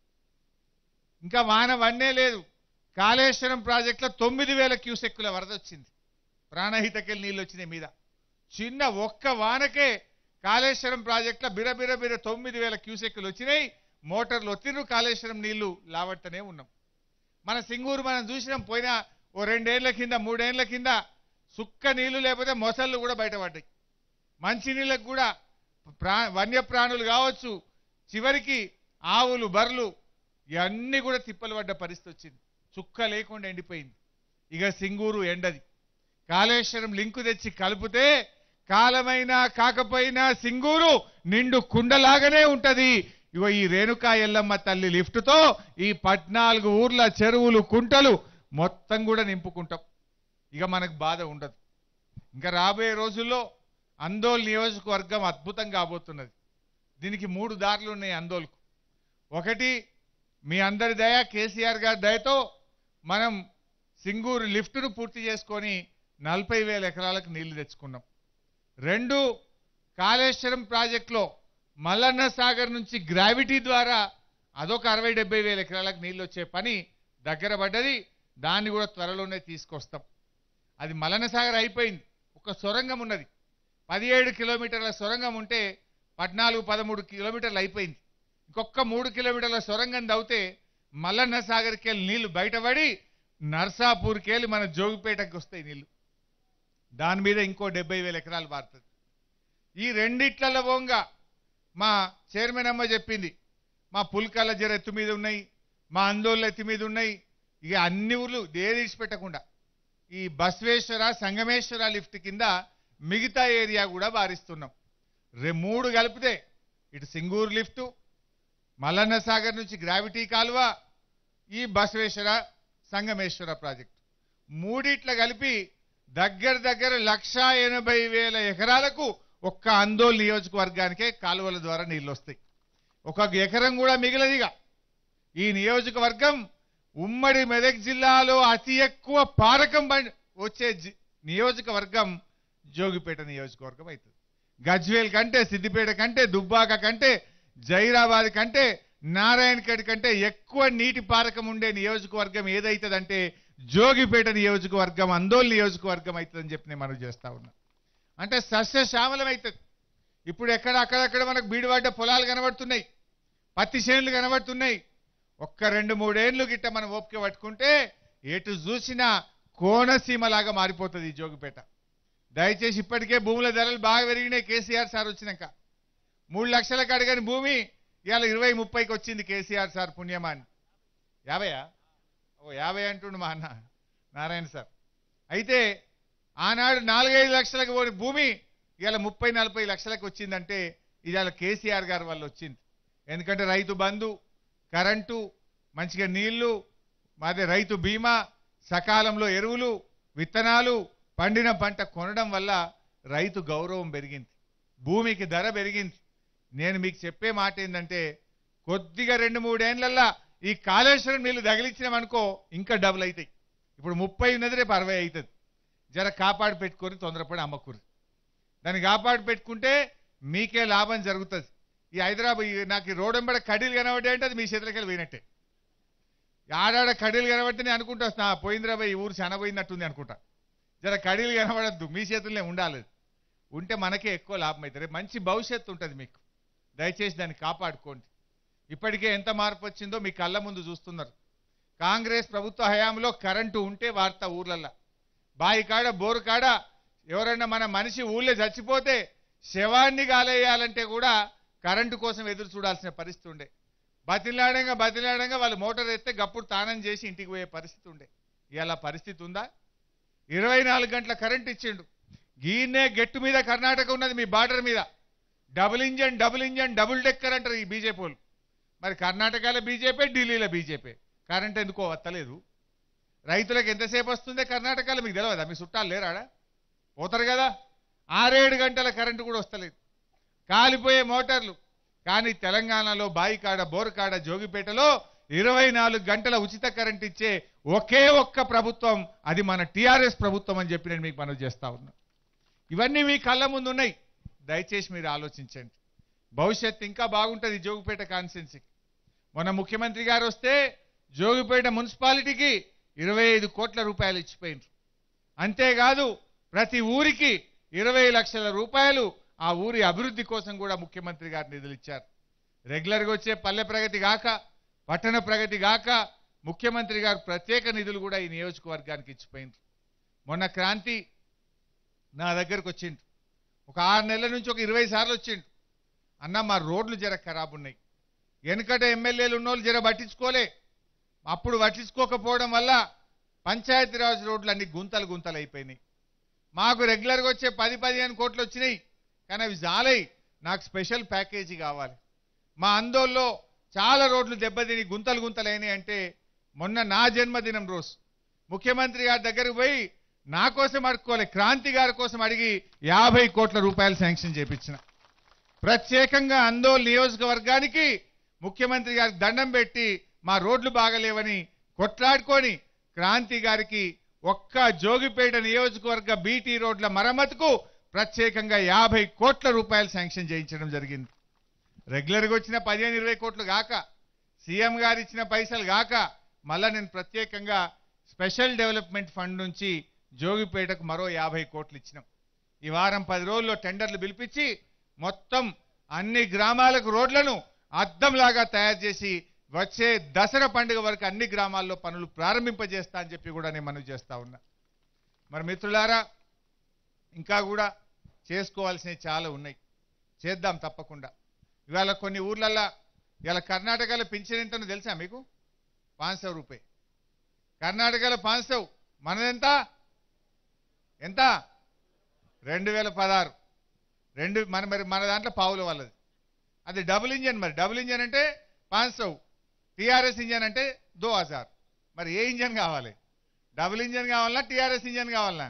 ఇంకా వాన వన్నే లేదు కాళేశ్వరం ప్రాజెక్టులో తొమ్మిది వేల క్యూసెక్కుల వరద వచ్చింది ప్రాణహితకెళ్ళి నీళ్ళు వచ్చినాయి మీద చిన్న ఒక్క వానకే కాళేశ్వరం ప్రాజెక్టులో బిరబిర బిర తొమ్మిది వేల క్యూసెక్కులు వచ్చినాయి మోటార్లు ఒత్తిరు కాళేశ్వరం నీళ్లు లావట్టనే ఉన్నాం మన సింగూరు మనం చూసినాం పోయిన ఓ రెండేళ్ల కింద మూడేళ్ల కింద సుక్క నీళ్లు లేకపోతే మొసళ్ళు కూడా బయటపడ్డాయి మంచినీళ్ళకు కూడా ప్రా వన్యప్రాణులు కావచ్చు చివరికి ఆవులు బర్రెలు ఇవన్నీ కూడా తిప్పలు పడ్డ పరిస్థితి వచ్చింది చుక్క లేకుండా ఎండిపోయింది ఇక సింగూరు ఎండది కాళేశ్వరం లింకు తెచ్చి కలిపితే కాలమైనా కాకపోయినా సింగూరు నిండు కుండలాగానే ఉంటది ఇగో ఈ రేణుకా ఎల్లమ్మ తల్లి లిఫ్ట్తో ఈ పద్నాలుగు ఊర్ల చెరువులు కుంటలు మొత్తం కూడా నింపుకుంటాం ఇక మనకు బాధ ఉండదు ఇంకా రాబోయే రోజుల్లో అందోల్ నియోజకవర్గం అద్భుతం కాబోతున్నది దీనికి మూడు దారులు ఉన్నాయి అందోల్కు ఒకటి మీ అందరి దయ కేసీఆర్ గారి దయతో మనం సింగూరు లిఫ్ట్ను పూర్తి చేసుకొని నలభై వేల ఎకరాలకు నీళ్లు తెచ్చుకున్నాం రెండు కాళేశ్వరం ప్రాజెక్టులో మల్లన్న సాగర్ నుంచి గ్రావిటీ ద్వారా అదొక అరవై డెబ్బై వేల ఎకరాలకు నీళ్ళు వచ్చే పని దగ్గర పడ్డది దాన్ని కూడా త్వరలోనే తీసుకొస్తాం అది మల్లన్న సాగర్ అయిపోయింది ఒక సొరంగం ఉన్నది పదిహేడు కిలోమీటర్ల సొరంగం ఉంటే పద్నాలుగు పదమూడు కిలోమీటర్లు అయిపోయింది ఇంకొక మూడు కిలోమీటర్ల సొరంగం దవ్వుతే మల్లన్న సాగర్కి వెళ్ళి నీళ్లు బయటపడి నర్సాపూర్కి వెళ్ళి మన జోగిపేటకి వస్తాయి నీళ్లు దాని మీద ఇంకో డెబ్బై వేల ఎకరాలు పారుతుంది ఈ రెండిట్లలో పోంగా మా చైర్మన్ అమ్మ చెప్పింది మా పుల్కాల జర ఎత్తు మీద ఉన్నాయి మా అందోళ్ళ ఎత్తు మీద ఉన్నాయి ఇక అన్ని ఊర్లు దేది విడిచిపెట్టకుండా ఈ బస్వేశ్వర సంగమేశ్వర లిఫ్ట్ కింద మిగతా ఏరియా కూడా బారిస్తున్నాం రే మూడు కలిపితే ఇటు సింగూరు లిఫ్టు మల్లన్న సాగర్ నుంచి గ్రావిటీ కాలువ ఈ బసవేశ్వర సంగమేశ్వర ప్రాజెక్టు మూడిట్ల కలిపి దగ్గర దగ్గర లక్ష ఎనభై వేల ఎకరాలకు ఒక్క అందోల్ నియోజకవర్గానికే కాలువల ద్వారా నీళ్ళు వస్తాయి ఒక ఎకరం కూడా మిగిలదిగా ఈ నియోజకవర్గం ఉమ్మడి మెదక్ జిల్లాలో అతి ఎక్కువ పారకం బండి వచ్చే జి- నియోజకవర్గం జోగిపేట నియోజకవర్గం అవుతుంది గజ్వేల్ కంటే సిద్దిపేట కంటే దుబ్బాక కంటే జైరాబాద్ కంటే నారాయణఖేడ్ కంటే ఎక్కువ నీటి పారకం ఉండే నియోజకవర్గం ఏదైతుందంటే జోగిపేట నియోజకవర్గం అందోల్ నియోజకవర్గం అవుతుందని చెప్పి నేను మనం చేస్తా ఉన్నా అంటే సస్యశ్యామలం అవుతుంది ఇప్పుడు ఎక్కడ అక్కడక్కడ మనకు బీడువాడ్డ పొలాలు కనబడుతున్నాయి పత్తి చేనులు కనబడుతున్నాయి ఒక్క రెండు మూడేళ్లు గిట్ట మనం ఓపిక పట్టుకుంటే ఎటు చూసినా కోనసీమలాగా మారిపోతుంది ఈ జోగిపేట దయచేసి ఇప్పటికే భూముల ధరలు బాగా పెరిగినాయి కేసీఆర్ సార్ వచ్చినాక మూడు లక్షలకు అడగని భూమి ఇవాళ ఇరవై ముప్పైకి వచ్చింది కేసీఆర్ సార్ పుణ్యమాని యాభైయా ఓ యాభై అంటుండు మా అన్న నారాయణ సార్ అయితే ఆనాడు నాలుగైదు లక్షలకు పోని భూమి ఇవాళ ముప్పై నలభై లక్షలకు వచ్చిందంటే ఇవాళ కేసీఆర్ గారి వల్ల వచ్చింది ఎందుకంటే రైతు బంధు కరెంటు మంచిగా నీళ్లు మాదే రైతు బీమా సకాలంలో ఎరువులు విత్తనాలు పండిన పంట కొనడం వల్ల రైతు గౌరవం పెరిగింది భూమికి ధర పెరిగింది నేను మీకు చెప్పే మాట ఏంటంటే కొద్దిగా రెండు మూడేళ్లల్లా ఈ కాళేశ్వరం నీళ్లు తగిలించినామనుకో ఇంకా డబుల్ అవుతాయి ఇప్పుడు ముప్పై ఉన్నది రేపు అరవై అవుతుంది జర కాపాడు పెట్టుకొని తొందరపడి అమ్మకూరు దాన్ని కాపాడు పెట్టుకుంటే మీకే లాభం జరుగుతుంది ఈ హైదరాబాద్ ఈ నాకు ఈ రోడ్ వెంబడ కడీలు కనబడ్డాయి అంటే అది మీ చేతులకి వెళ్ళి పోయినట్టే ఆడాడ కడీలు కనబడితే నేను అనుకుంటా వస్తున్నా పోయిందిరా బాయ్ ఈ ఊరు చనబోయినట్టుంది అనుకుంటా జర కడీలు కనబడద్దు మీ చేతుల్లో ఉండాలి ఉంటే మనకే ఎక్కువ లాభం అవుతుంది రేపు మంచి భవిష్యత్తు ఉంటుంది మీకు దయచేసి దాన్ని కాపాడుకోండి ఇప్పటికే ఎంత మార్పు వచ్చిందో మీ కళ్ళ ముందు చూస్తున్నారు కాంగ్రెస్ ప్రభుత్వ హయాంలో కరెంటు ఉంటే వార్త ఊర్లల్లో బాయి కాడ బోరు కాడ ఎవరైనా మన మనిషి ఊళ్ళో చచ్చిపోతే శవాన్ని గాలేయాలంటే కూడా కరెంటు కోసం ఎదురు చూడాల్సిన పరిస్థితి ఉండే బతిలాడంగా బతిలాడంగా వాళ్ళు మోటార్ ఎత్తే గప్పుడు తానం చేసి ఇంటికి పోయే పరిస్థితి ఉండే ఇలా పరిస్థితి ఉందా ఇరవై నాలుగు గంటల కరెంట్ ఇచ్చిండు గీనే గెట్టు మీద కర్ణాటక ఉన్నది మీ బార్డర్ మీద double engine double engine double decker అంటారు ఈ బీజేపీ వాళ్ళు మరి కర్ణాటకలో బీజేపీ ఢిల్లీలో బీజేపీ కరెంట్ ఎందుకో వత్తలేదు రైతులకు ఎంతసేపు వస్తుందే కర్ణాటకలో మీకు తెలియదా మీ చుట్టాలు లేరాడా పోతారు కదా ఆరేడు గంటల కరెంటు కూడా వస్తలేదు కాలిపోయే మోటార్లు కానీ తెలంగాణలో బాయికాడ బోరుకాడ జోగిపేటలో ఇరవై నాలుగు గంటల ఉచిత కరెంట్ ఇచ్చే ఒకే ఒక్క ప్రభుత్వం అది మన టీఆర్ఎస్ ప్రభుత్వం అని చెప్పి నేను మీకు మనవి చేస్తా ఉన్నా ఇవన్నీ మీ కళ్ళ ముందు ఉన్నాయి దయచేసి మీరు ఆలోచించండి భవిష్యత్తు ఇంకా బాగుంటుంది జోగిపేట కాన్స్టిట్యున్సీకి మొన్న ముఖ్యమంత్రి గారు వస్తే జోగిపేట మున్సిపాలిటీకి ఇరవై ఐదు కోట్ల రూపాయలు ఇచ్చిపోయినారు అంతేకాదు ప్రతి ఊరికి ఇరవై లక్షల రూపాయలు ఆ ఊరి అభివృద్ధి కోసం కూడా ముఖ్యమంత్రి గారు నిధులు ఇచ్చారు రెగ్యులర్గా వచ్చే పల్లె ప్రగతి గాక పట్టణ ప్రగతి గాక ముఖ్యమంత్రి గారు ప్రత్యేక నిధులు కూడా ఈ నియోజకవర్గానికి ఇచ్చిపోయినారు మొన్న క్రాంతి నా దగ్గరకు వచ్చిండు ఒక ఆరు నెలల నుంచి ఒక ఇరవై సార్లు వచ్చిండు అన్న మా రోడ్లు జర ఖరాబ్ ఉన్నాయి వెనుకట ఎమ్మెల్యేలు ఉన్నోళ్ళు జర పట్టించుకోలే అప్పుడు పట్టించుకోకపోవడం వల్ల పంచాయతీరాజ్ రోడ్లు అన్ని గుంతలు గుంతలు అయిపోయినాయి మాకు రెగ్యులర్గా వచ్చే పది పదిహేను కోట్లు వచ్చినాయి కానీ అవి జాలై నాకు స్పెషల్ ప్యాకేజీ కావాలి మా అందోల్లో చాలా రోడ్లు దెబ్బతిని గుంతలు గుంతలైనాయి అంటే మొన్న నా జన్మదినం రోజు ముఖ్యమంత్రి గారి దగ్గరికి పోయి నా కోసం అడుక్కోవాలి క్రాంతి గారి కోసం అడిగి యాభై కోట్ల రూపాయలు శాంక్షన్ చేపించిన ప్రత్యేకంగా అందోల్ నియోజకవర్గానికి ముఖ్యమంత్రి గారికి దండం పెట్టి మా రోడ్లు బాగలేవని కొట్లాడుకొని క్రాంతి గారికి ఒక్క జోగిపేట నియోజకవర్గ బీటీ రోడ్ల మరమ్మతుకు ప్రత్యేకంగా యాభై కోట్ల రూపాయలు శాంక్షన్ చేయించడం జరిగింది రెగ్యులర్గా వచ్చిన పదిహేను ఇరవై కోట్లు గాక సీఎం గారు ఇచ్చిన పైసలు గాక మళ్ళా నేను ప్రత్యేకంగా స్పెషల్ డెవలప్మెంట్ ఫండ్ నుంచి జోగిపేటకు మరో యాభై కోట్లు ఇచ్చినాం ఈ వారం పది రోజుల్లో టెండర్లు పిలిపించి మొత్తం అన్ని గ్రామాలకు రోడ్లను అద్దంలాగా తయారు చేసి వచ్చే దసరా పండుగ వరకు అన్ని గ్రామాల్లో పనులు ప్రారంభింపజేస్తా అని చెప్పి కూడా నేను మనవి చేస్తా ఉన్నా మరి మిత్రులారా ఇంకా కూడా చేసుకోవాల్సినవి చాలా ఉన్నాయి చేద్దాం తప్పకుండా ఇవాళ కొన్ని ఊర్లల్లో ఇవాళ కర్ణాటకలో పింఛన్ ఎంతనో తెలుసా మీకు పాంచ్ రూపాయి కర్ణాటకలో పాంచ్ మనదెంత ఎంత రెండు వేల పదహారు రెండు మన మరి మన దాంట్లో పావుల వాళ్ళది అది డబుల్ ఇంజన్ మరి డబుల్ ఇంజన్ అంటే పాంచ్ సౌ టీఆర్ఎస్ ఇంజన్ అంటే దో హజార్ మరి ఏ ఇంజన్ కావాలి డబుల్ ఇంజన్ కావాలన్నా టీఆర్ఎస్ ఇంజన్ కావాలన్నా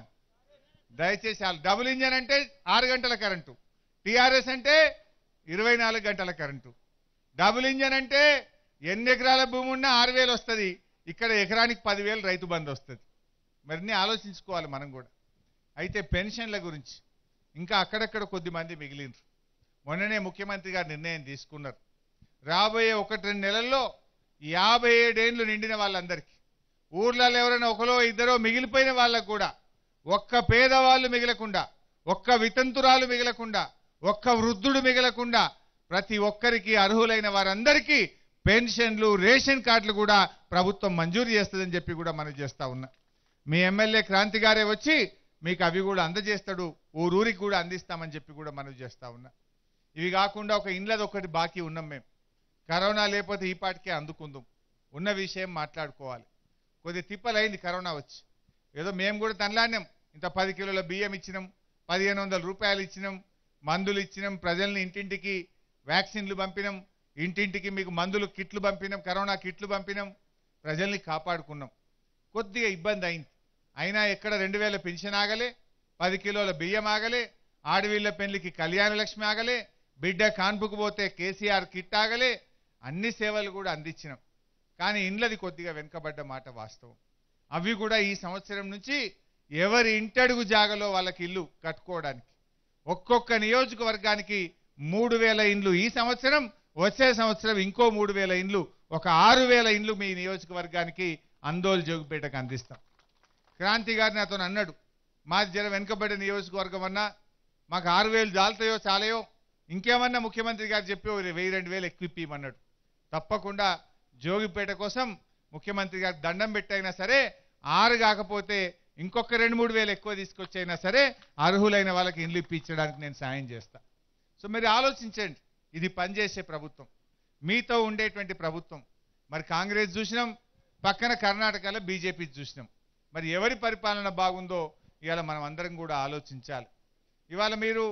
దయచేసి వాళ్ళు డబుల్ ఇంజన్ అంటే ఆరు గంటల కరెంటు టీఆర్ఎస్ అంటే ఇరవై నాలుగు గంటల కరెంటు డబుల్ ఇంజన్ అంటే ఎన్ని ఎకరాల భూమి ఉన్నా ఆరు వేలు వస్తుంది ఇక్కడ ఎకరానికి పదివేలు రైతు బంధు వస్తుంది మరిన్ని ఆలోచించుకోవాలి మనం కూడా అయితే పెన్షన్ల గురించి ఇంకా అక్కడక్కడ కొద్ది మంది మిగిలినరు మొన్ననే ముఖ్యమంత్రి గారు నిర్ణయం తీసుకున్నారు రాబోయే ఒకటి రెండు నెలల్లో యాభై ఏడేండ్లు నిండిన వాళ్ళందరికీ ఊర్లలో ఎవరైనా ఒకలో ఇద్దరో మిగిలిపోయిన వాళ్ళకు కూడా ఒక్క పేదవాళ్ళు మిగలకుండా ఒక్క వితంతురాలు మిగలకుండా ఒక్క వృద్ధుడు మిగలకుండా ప్రతి ఒక్కరికి అర్హులైన వారందరికీ పెన్షన్లు రేషన్ కార్డులు కూడా ప్రభుత్వం మంజూరు చేస్తుందని చెప్పి కూడా మనం చేస్తా ఉన్నా మీ ఎమ్మెల్యే క్రాంతి గారే వచ్చి మీకు అవి కూడా అందజేస్తాడు ఊరూరికి కూడా అందిస్తామని చెప్పి కూడా మనం చేస్తా ఉన్నా ఇవి కాకుండా ఒక ఇండ్లది ఒకటి బాకీ ఉన్నాం మేము కరోనా లేకపోతే ఈ పాటికే అందుకుందాం ఉన్న విషయం మాట్లాడుకోవాలి కొద్ది తిప్పలైంది కరోనా వచ్చి ఏదో మేము కూడా తనలాడినాం ఇంత పది కిలోల బియ్యం ఇచ్చినాం పదిహేను వందల రూపాయలు ఇచ్చినాం మందులు ఇచ్చినాం ప్రజల్ని ఇంటింటికి వ్యాక్సిన్లు పంపినాం ఇంటింటికి మీకు మందులు కిట్లు పంపినాం కరోనా కిట్లు పంపినాం ప్రజల్ని కాపాడుకున్నాం కొద్దిగా ఇబ్బంది అయింది అయినా ఎక్కడ రెండు వేల పెన్షన్ ఆగలే పది కిలోల బియ్యం ఆగలే ఆడవీళ్ళ పెళ్లికి కళ్యాణ లక్ష్మి ఆగలే బిడ్డ కాన్పుకు పోతే కేసీఆర్ కిట్ ఆగలే అన్ని సేవలు కూడా అందించినాం కానీ ఇండ్లది కొద్దిగా వెనుకబడ్డ మాట వాస్తవం అవి కూడా ఈ సంవత్సరం నుంచి ఎవరి ఇంటడుగు జాగలో వాళ్ళకి ఇల్లు కట్టుకోవడానికి ఒక్కొక్క నియోజకవర్గానికి మూడు వేల ఇండ్లు ఈ సంవత్సరం వచ్చే సంవత్సరం ఇంకో మూడు వేల ఇండ్లు ఒక ఆరు వేల ఇండ్లు మీ నియోజకవర్గానికి అందోలు జోగిపేటకు అందిస్తాం క్రాంతి గారు నాతో అన్నాడు మాది జర వెనుకబడిన నియోజకవర్గం అన్నా మాకు ఆరు వేలు జాలుతాయో చాలయో ఇంకేమన్నా ముఖ్యమంత్రి గారు చెప్పి ఓ వెయ్యి రెండు వేలు ఎక్కువ ఇప్పిమన్నాడు తప్పకుండా జోగిపేట కోసం ముఖ్యమంత్రి గారికి దండం పెట్టైనా సరే ఆరు కాకపోతే ఇంకొక రెండు మూడు వేలు ఎక్కువ తీసుకొచ్చైనా సరే అర్హులైన వాళ్ళకి ఇండ్లు ఇప్పించడానికి నేను సాయం చేస్తా సో మీరు ఆలోచించండి ఇది పనిచేసే ప్రభుత్వం మీతో ఉండేటువంటి ప్రభుత్వం మరి కాంగ్రెస్ చూసినాం పక్కన కర్ణాటకలో బీజేపీ చూసినాం మరి ఎవరి పరిపాలన బాగుందో ఇవాళ మనం అందరం కూడా ఆలోచించాలి ఇవాళ మీరు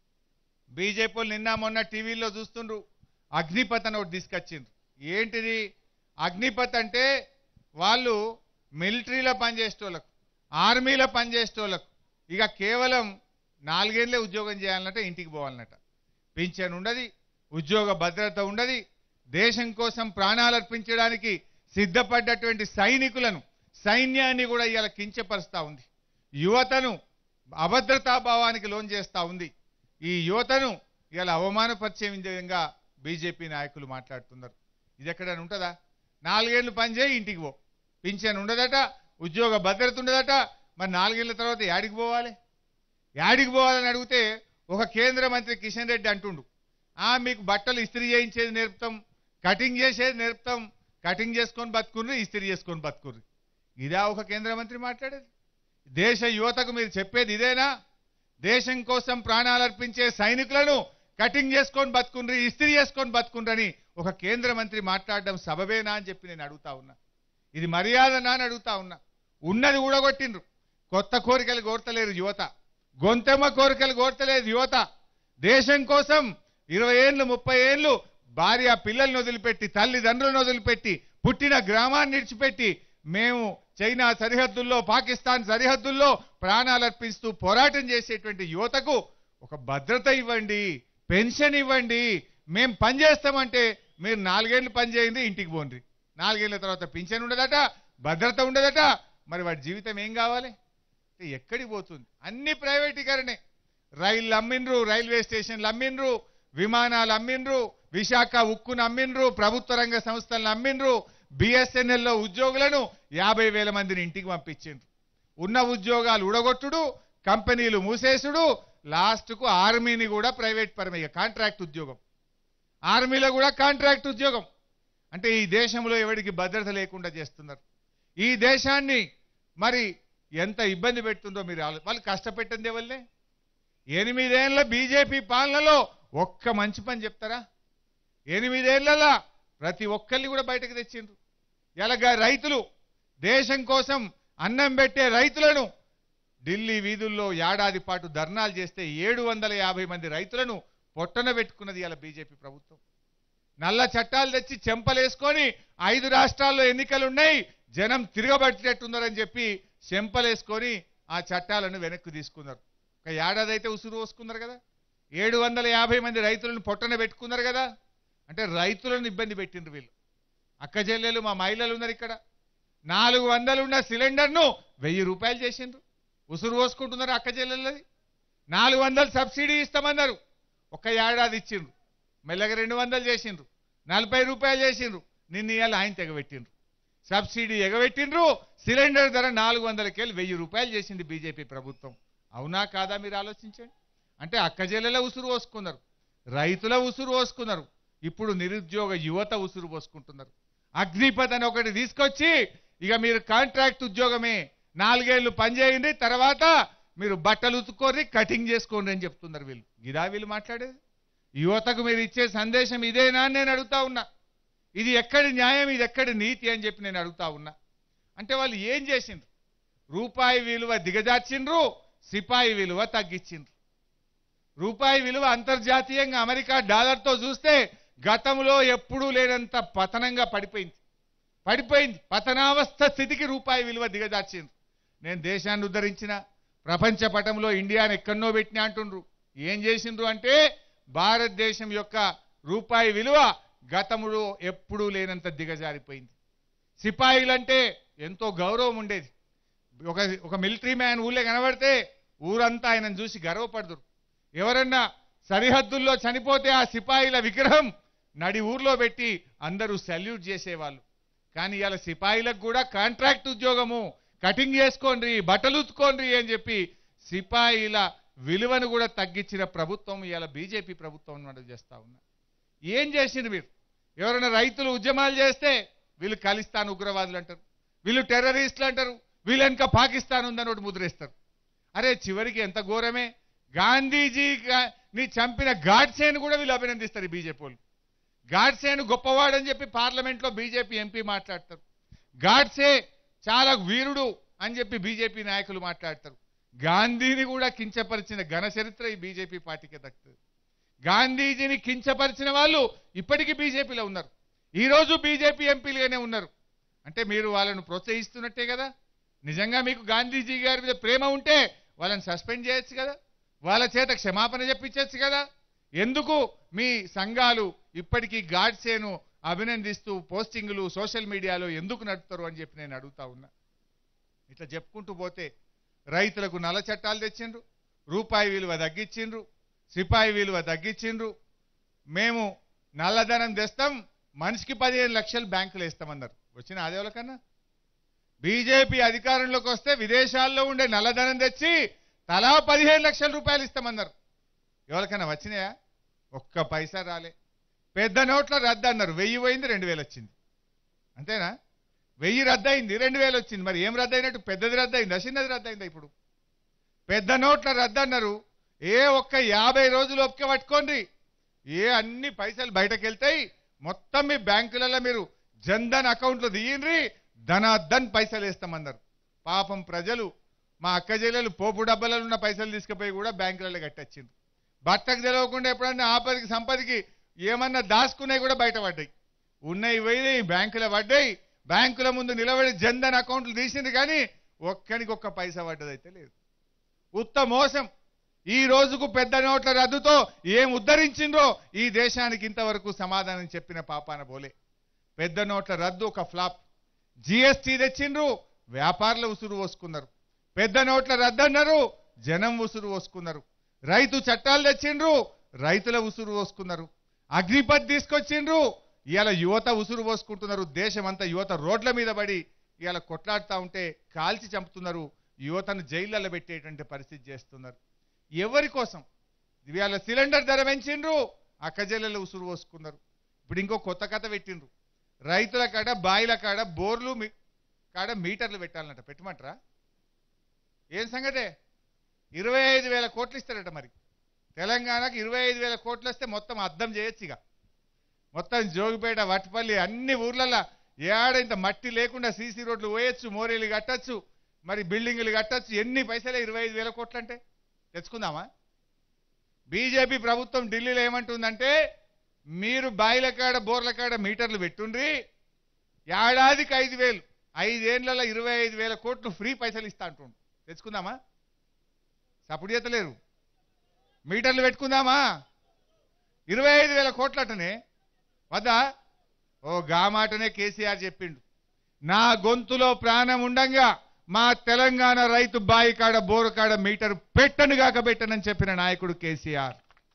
బీజేపీ వాళ్ళు నిన్న మొన్న టీవీలో చూస్తుండ్రు అగ్నిపత్ అని ఒకటి తీసుకొచ్చిండ్రు ఏంటిది అగ్నిపత్ అంటే వాళ్ళు మిలిటరీలో పనిచేసేటోళ్ళకు ఆర్మీలో పనిచేసేటోళ్ళకు ఇక కేవలం నాలుగేళ్లే ఉద్యోగం చేయాలన్నట్ట ఇంటికి పోవాలన్నట పింఛన్ ఉండదు ఉద్యోగ భద్రత ఉండదు దేశం కోసం ప్రాణాలు అర్పించడానికి సిద్ధపడ్డటువంటి సైనికులను సైన్యాన్ని కూడా ఇవాళ కించపరుస్తూ ఉంది యువతను అభద్రతాభావానికి లోన్ చేస్తూ ఉంది ఈ యువతను ఇవాళ అవమానపరిచే విధంగా బీజేపీ నాయకులు మాట్లాడుతున్నారు ఇది ఎక్కడైనా ఉంటుందా నాలుగేళ్లు పనిచేయి ఇంటికి పో పింఛన్ ఉండదట ఉద్యోగ భద్రత ఉండదట మరి నాలుగేళ్ల తర్వాత యాడికి పోవాలి యాడికి పోవాలని అడిగితే ఒక కేంద్ర మంత్రి కిషన్ రెడ్డి అంటుండు ఆ మీకు బట్టలు ఇస్త్రీ చేయించేది నేర్పుతాం కటింగ్ చేసేది నేర్పుతాం కటింగ్ చేసుకొని బతుకుర్రి ఇస్త్రీ చేసుకొని బతుకుర్రి ఇదా ఒక కేంద్ర మంత్రి మాట్లాడేది దేశ యువతకు మీరు చెప్పేది ఇదేనా దేశం కోసం ప్రాణాలు అర్పించే సైనికులను కటింగ్ చేసుకొని బతుకుండ్రి ఇస్త్రీ చేసుకొని బతుకుండ్రని ఒక కేంద్ర మంత్రి మాట్లాడడం సబబేనా అని చెప్పి నేను అడుగుతా ఉన్నా ఇది మర్యాదనా అని అడుగుతా ఉన్నా ఉన్నది ఊడగొట్టిండ్రు కొత్త కోరికలు కోరతలేరు యువత గొంతెమ్మ కోరికలు కోరతలేదు యువత దేశం కోసం ఇరవై ఏళ్ళు ముప్పై ఏళ్ళు భార్య పిల్లల్ని వదిలిపెట్టి తల్లిదండ్రులను వదిలిపెట్టి పుట్టిన గ్రామాన్ని విడిచిపెట్టి మేము చైనా సరిహద్దుల్లో పాకిస్తాన్ సరిహద్దుల్లో ప్రాణాలు అర్పిస్తూ పోరాటం చేసేటువంటి యువతకు ఒక భద్రత ఇవ్వండి పెన్షన్ ఇవ్వండి మేము పని చేస్తామంటే మీరు నాలుగేళ్ళు పని చేయండి ఇంటికి పోండి నాలుగేళ్ల తర్వాత పింఛన్ ఉండదట భద్రత ఉండదట మరి వాడి జీవితం ఏం కావాలి అంటే ఎక్కడికి పోతుంది అన్ని ప్రైవేటీకరణే రైళ్ళు అమ్మిండ్రు రైల్వే స్టేషన్లు అమ్మిండ్రు విమానాలు అమ్మిండ్రు విశాఖ ఉక్కును అమ్మిండ్రు ప్రభుత్వ రంగ సంస్థలను అమ్మిండ్రు బిఎస్ఎన్ఎల్లో ఉద్యోగులను యాభై వేల మందిని ఇంటికి పంపించిండ్రు ఉన్న ఉద్యోగాలు ఉడగొట్టుడు కంపెనీలు మూసేసుడు లాస్ట్కు ఆర్మీని కూడా ప్రైవేట్ పరమయ్య కాంట్రాక్ట్ ఉద్యోగం ఆర్మీలో కూడా కాంట్రాక్ట్ ఉద్యోగం అంటే ఈ దేశంలో ఎవరికి భద్రత లేకుండా చేస్తున్నారు ఈ దేశాన్ని మరి ఎంత ఇబ్బంది పెడుతుందో మీరు ఆలో- వాళ్ళు కష్టపెట్టింది వల్లే ఎనిమిదేళ్ల బీజేపీ పాలనలో ఒక్క మంచి పని చెప్తారా ఎనిమిదేళ్లలో ప్రతి ఒక్కరిని కూడా బయటకు తెచ్చిండ్రు ఎలాగా రైతులు దేశం కోసం అన్నం పెట్టే రైతులను ఢిల్లీ వీధుల్లో ఏడాది పాటు ధర్నాలు చేస్తే ఏడు వందల యాభై మంది రైతులను పొట్టన పెట్టుకున్నది ఇలా బీజేపీ ప్రభుత్వం నల్ల చట్టాలు తెచ్చి చెంపలేసుకొని ఐదు రాష్ట్రాల్లో ఎన్నికలు ఉన్నాయి జనం తిరగబట్టేట్టున్నారని చెప్పి చెంపలేసుకొని ఆ చట్టాలను వెనక్కి తీసుకున్నారు ఒక ఏడాది అయితే ఉసురు పోసుకున్నారు కదా ఏడు వందల యాభై మంది రైతులను పొట్టన పెట్టుకున్నారు కదా అంటే రైతులను ఇబ్బంది పెట్టిండ్రు వీళ్ళు అక్క చెల్లెలు మా మహిళలు ఉన్నారు ఇక్కడ నాలుగు వందలు ఉన్న సిలిండర్ను వెయ్యి రూపాయలు చేసిండ్రు ఉసురు పోసుకుంటున్నారు అక్క చెల్లెళ్ళది నాలుగు వందలు సబ్సిడీ ఇస్తామన్నారు ఒక్క ఏడాది ఇచ్చిండ్రు మెల్లగా రెండు వందలు చేసిండ్రు నలభై రూపాయలు చేసిండ్రు నిన్న ఇవాళ ఆయన తెగబెట్టిండ్రు సబ్సిడీ ఎగబెట్టిండ్రు సిలిండర్ ధర నాలుగు వందలకెళ్ళి వెయ్యి రూపాయలు చేసింది బీజేపీ ప్రభుత్వం అవునా కాదా మీరు ఆలోచించండి అంటే అక్క చెల్లెల ఉసురు పోసుకున్నారు రైతుల ఉసురు పోసుకున్నారు ఇప్పుడు నిరుద్యోగ యువత ఉసురు పోసుకుంటున్నారు అగ్నిపథ్ అని ఒకటి తీసుకొచ్చి ఇక మీరు కాంట్రాక్ట్ ఉద్యోగమే నాలుగేళ్లు పనిచేయండి తర్వాత మీరు బట్టలు ఉతుక్కోరి కటింగ్ చేసుకోండి అని చెప్తున్నారు వీళ్ళు ఇదా వీళ్ళు మాట్లాడేది యువతకు మీరు ఇచ్చే సందేశం ఇదేనా అని నేను అడుగుతా ఉన్నా ఇది ఎక్కడి న్యాయం ఇది ఎక్కడి నీతి అని చెప్పి నేను అడుగుతా ఉన్నా అంటే వాళ్ళు ఏం చేసిండ్రు రూపాయి విలువ దిగజార్చిండ్రు సిపాయి విలువ తగ్గించిండ్రు రూపాయి విలువ అంతర్జాతీయంగా అమెరికా డాలర్తో చూస్తే గతంలో ఎప్పుడూ లేనంత పతనంగా పడిపోయింది పడిపోయింది పతనావస్థ స్థితికి రూపాయి విలువ దిగజార్చిండ్రు నేను దేశాన్ని ఉద్ధరించిన ప్రపంచ పటంలో ఇండియాని ఎక్కడనో పెట్టినా అంటుండ్రు ఏం చేసిండ్రు అంటే భారతదేశం యొక్క రూపాయి విలువ గతంలో ఎప్పుడూ లేనంత దిగజారిపోయింది సిపాయిలంటే ఎంతో గౌరవం ఉండేది ఒక ఒక మిలిటరీ మ్యాన్ ఊళ్ళో కనబడితే ఊరంతా ఆయనను చూసి గర్వపడదురు ఎవరన్నా సరిహద్దుల్లో చనిపోతే ఆ సిపాయిల విగ్రహం నడి ఊర్లో పెట్టి అందరూ సల్యూట్ చేసేవాళ్ళు కానీ ఇవాళ సిపాయిలకు కూడా కాంట్రాక్ట్ ఉద్యోగము కటింగ్ చేసుకోండి బట్టలు ఉతుకోండి అని చెప్పి సిపాయిల విలువను కూడా తగ్గించిన ప్రభుత్వం ఇవాళ బీజేపీ ప్రభుత్వం మనం చేస్తా ఉన్నా ఏం చేసింది మీరు ఎవరైనా రైతులు ఉద్యమాలు చేస్తే వీళ్ళు ఖలిస్తాన్ ఉగ్రవాదులు అంటారు వీళ్ళు టెర్రరిస్టులు అంటారు వీళ్ళు వెనక పాకిస్తాన్ ఉందని ఒకటి ముద్రేస్తారు అరే చివరికి ఎంత ఘోరమే గాంధీజీ గా- ని చంపిన గాడ్సేను కూడా వీళ్ళు అభినందిస్తారు ఈ బీజేపీ వాళ్ళు గాడ్సేను గొప్పవాడని చెప్పి పార్లమెంట్లో బీజేపీ ఎంపీ మాట్లాడతారు గాడ్సే చాలా వీరుడు అని చెప్పి బీజేపీ నాయకులు మాట్లాడతారు గాంధీని కూడా కించపరిచిన ఘన చరిత్ర ఈ బీజేపీ పార్టీకి దక్కుతుంది గాంధీజీని కించపరిచిన వాళ్ళు ఇప్పటికీ బీజేపీలో ఉన్నారు ఈరోజు బీజేపీ ఎంపీలుగానే ఉన్నారు అంటే మీరు వాళ్ళను ప్రోత్సహిస్తున్నట్టే కదా నిజంగా మీకు గాంధీజీ గారి మీద ప్రేమ ఉంటే వాళ్ళని సస్పెండ్ చేయొచ్చు కదా వాళ్ళ చేత క్షమాపణ చెప్పించచ్చు కదా ఎందుకు మీ సంఘాలు ఇప్పటికీ గాడ్సేను అభినందిస్తూ పోస్టింగులు సోషల్ మీడియాలో ఎందుకు నడుపుతారు అని చెప్పి నేను అడుగుతా ఉన్నా ఇట్లా చెప్పుకుంటూ పోతే రైతులకు నల్ల చట్టాలు తెచ్చిండ్రు రూపాయి విలువ తగ్గించిండ్రు సిపాయి విలువ తగ్గించిండ్రు మేము నల్లధనం తెస్తాం మనిషికి పదిహేను లక్షలు బ్యాంకులు వేస్తామన్నారు వచ్చిన ఆదేవాళ్ళ కన్నా బీజేపీ అధికారంలోకి వస్తే విదేశాల్లో ఉండే నల్లధనం తెచ్చి తలా పదిహేను లక్షల రూపాయలు ఇస్తామన్నారు ఎవరికైనా వచ్చినాయా ఒక్క పైసా రాలే పెద్ద నోట్ల రద్దు అన్నారు వెయ్యి పోయింది రెండు వేలు వచ్చింది అంతేనా వెయ్యి రద్దయింది రెండు వేలు వచ్చింది మరి ఏం రద్దయినట్టు పెద్దది రద్దయిందా చిన్నది రద్దయిందా ఇప్పుడు పెద్ద నోట్ల రద్దు అన్నారు ఏ ఒక్క యాభై రోజులు ఒప్పుకే పట్టుకోండి ఏ అన్ని పైసలు బయటకు వెళ్తాయి మొత్తం మీ బ్యాంకులలో మీరు జన్ధన్ అకౌంట్లు తీయండి ధనాధన్ పైసలు వేస్తామన్నారు పాపం ప్రజలు మా అక్క చెల్లెలు పోపు డబ్బాలలో ఉన్న పైసలు తీసుకుపోయి కూడా బ్యాంకులలో కట్టొచ్చిండ్రు భర్తకు తెలియకుండా ఎప్పుడన్నా ఆపదికి సంపదికి ఏమన్నా దాచుకున్నాయి కూడా బయటపడ్డాయి ఉన్నాయి పోయినాయి బ్యాంకులో పడ్డాయి బ్యాంకుల ముందు నిలబడి జన్ధన్ అకౌంట్లు తీసింది కానీ ఒక్కనికి ఒక్క పైసా పడ్డదైతే లేదు ఉత్త మోసం ఈ రోజుకు పెద్ద నోట్ల రద్దుతో ఏం ఉద్ధరించిండ్రో ఈ దేశానికి ఇంతవరకు సమాధానం చెప్పిన పాపాన పోలే పెద్ద నోట్ల రద్దు ఒక ఫ్లాప్ జిఎస్టీ తెచ్చిండ్రు వ్యాపారుల ఉసురు పోసుకున్నారు పెద్ద నోట్ల రద్దు అన్నారు జనం ఉసురు పోసుకున్నారు రైతు చట్టాలు తెచ్చిండ్రు రైతుల ఉసురు పోసుకున్నారు అగ్నిపత్ తీసుకొచ్చిండ్రు ఇవాళ యువత ఉసురు పోసుకుంటున్నారు దేశమంతా యువత రోడ్ల మీద పడి ఇవాళ కొట్లాడుతూ ఉంటే కాల్చి చంపుతున్నారు యువతను జైళ్ళలో పెట్టేటువంటి పరిస్థితి చేస్తున్నారు ఎవరి కోసం ఇవాళ సిలిండర్ ధర పెంచిండ్రు అక్కజల్లెలు ఉసురు పోసుకున్నారు ఇప్పుడు ఇంకో కొత్త కథ పెట్టిండ్రు రైతుల కాడ బాయిల కాడ బోర్లు మీ- కాడ మీటర్లు పెట్టాలన్నట పెట్టమంటారా ఏం సంగతే ఇరవై ఐదు వేల కోట్లు ఇస్తారట మరి తెలంగాణకు ఇరవై ఐదు వేల కోట్లు వస్తే మొత్తం అద్దం చేయొచ్చు ఇక మొత్తం జోగిపేట వట్టిపల్లి అన్ని ఊర్లల్లో ఏడ ఇంత మట్టి లేకుండా సీసీ రోడ్లు పోయొచ్చు మోరీలు కట్టచ్చు మరి బిల్డింగులు కట్టచ్చు ఎన్ని పైసలే ఇరవై ఐదు వేల కోట్లు అంటే తెచ్చుకుందామా బీజేపీ ప్రభుత్వం ఢిల్లీలో ఏమంటుందంటే మీరు బాయిల కాడ బోర్ల కాడ మీటర్లు పెట్టుండ్రి ఏడాదికి ఐదు వేలు ఐదేళ్లలో ఇరవై ఐదు వేల కోట్లు ఫ్రీ పైసలు ఇస్తా అంటుండు తెచ్చుకుందామా సపోర్ట్ చేతలేరు మీటర్లు పెట్టుకుందామా ఇరవై ఐదు వేల కోట్లటనే వద్దా ఓ గా మాటనే కేసీఆర్ చెప్పిండు నా గొంతులో ప్రాణం ఉండంగా మా తెలంగాణ రైతు బాయి కాడ బోరు కాడ మీటర్ పెట్టను గాక పెట్టనని చెప్పిన నాయకుడు కేసీఆర్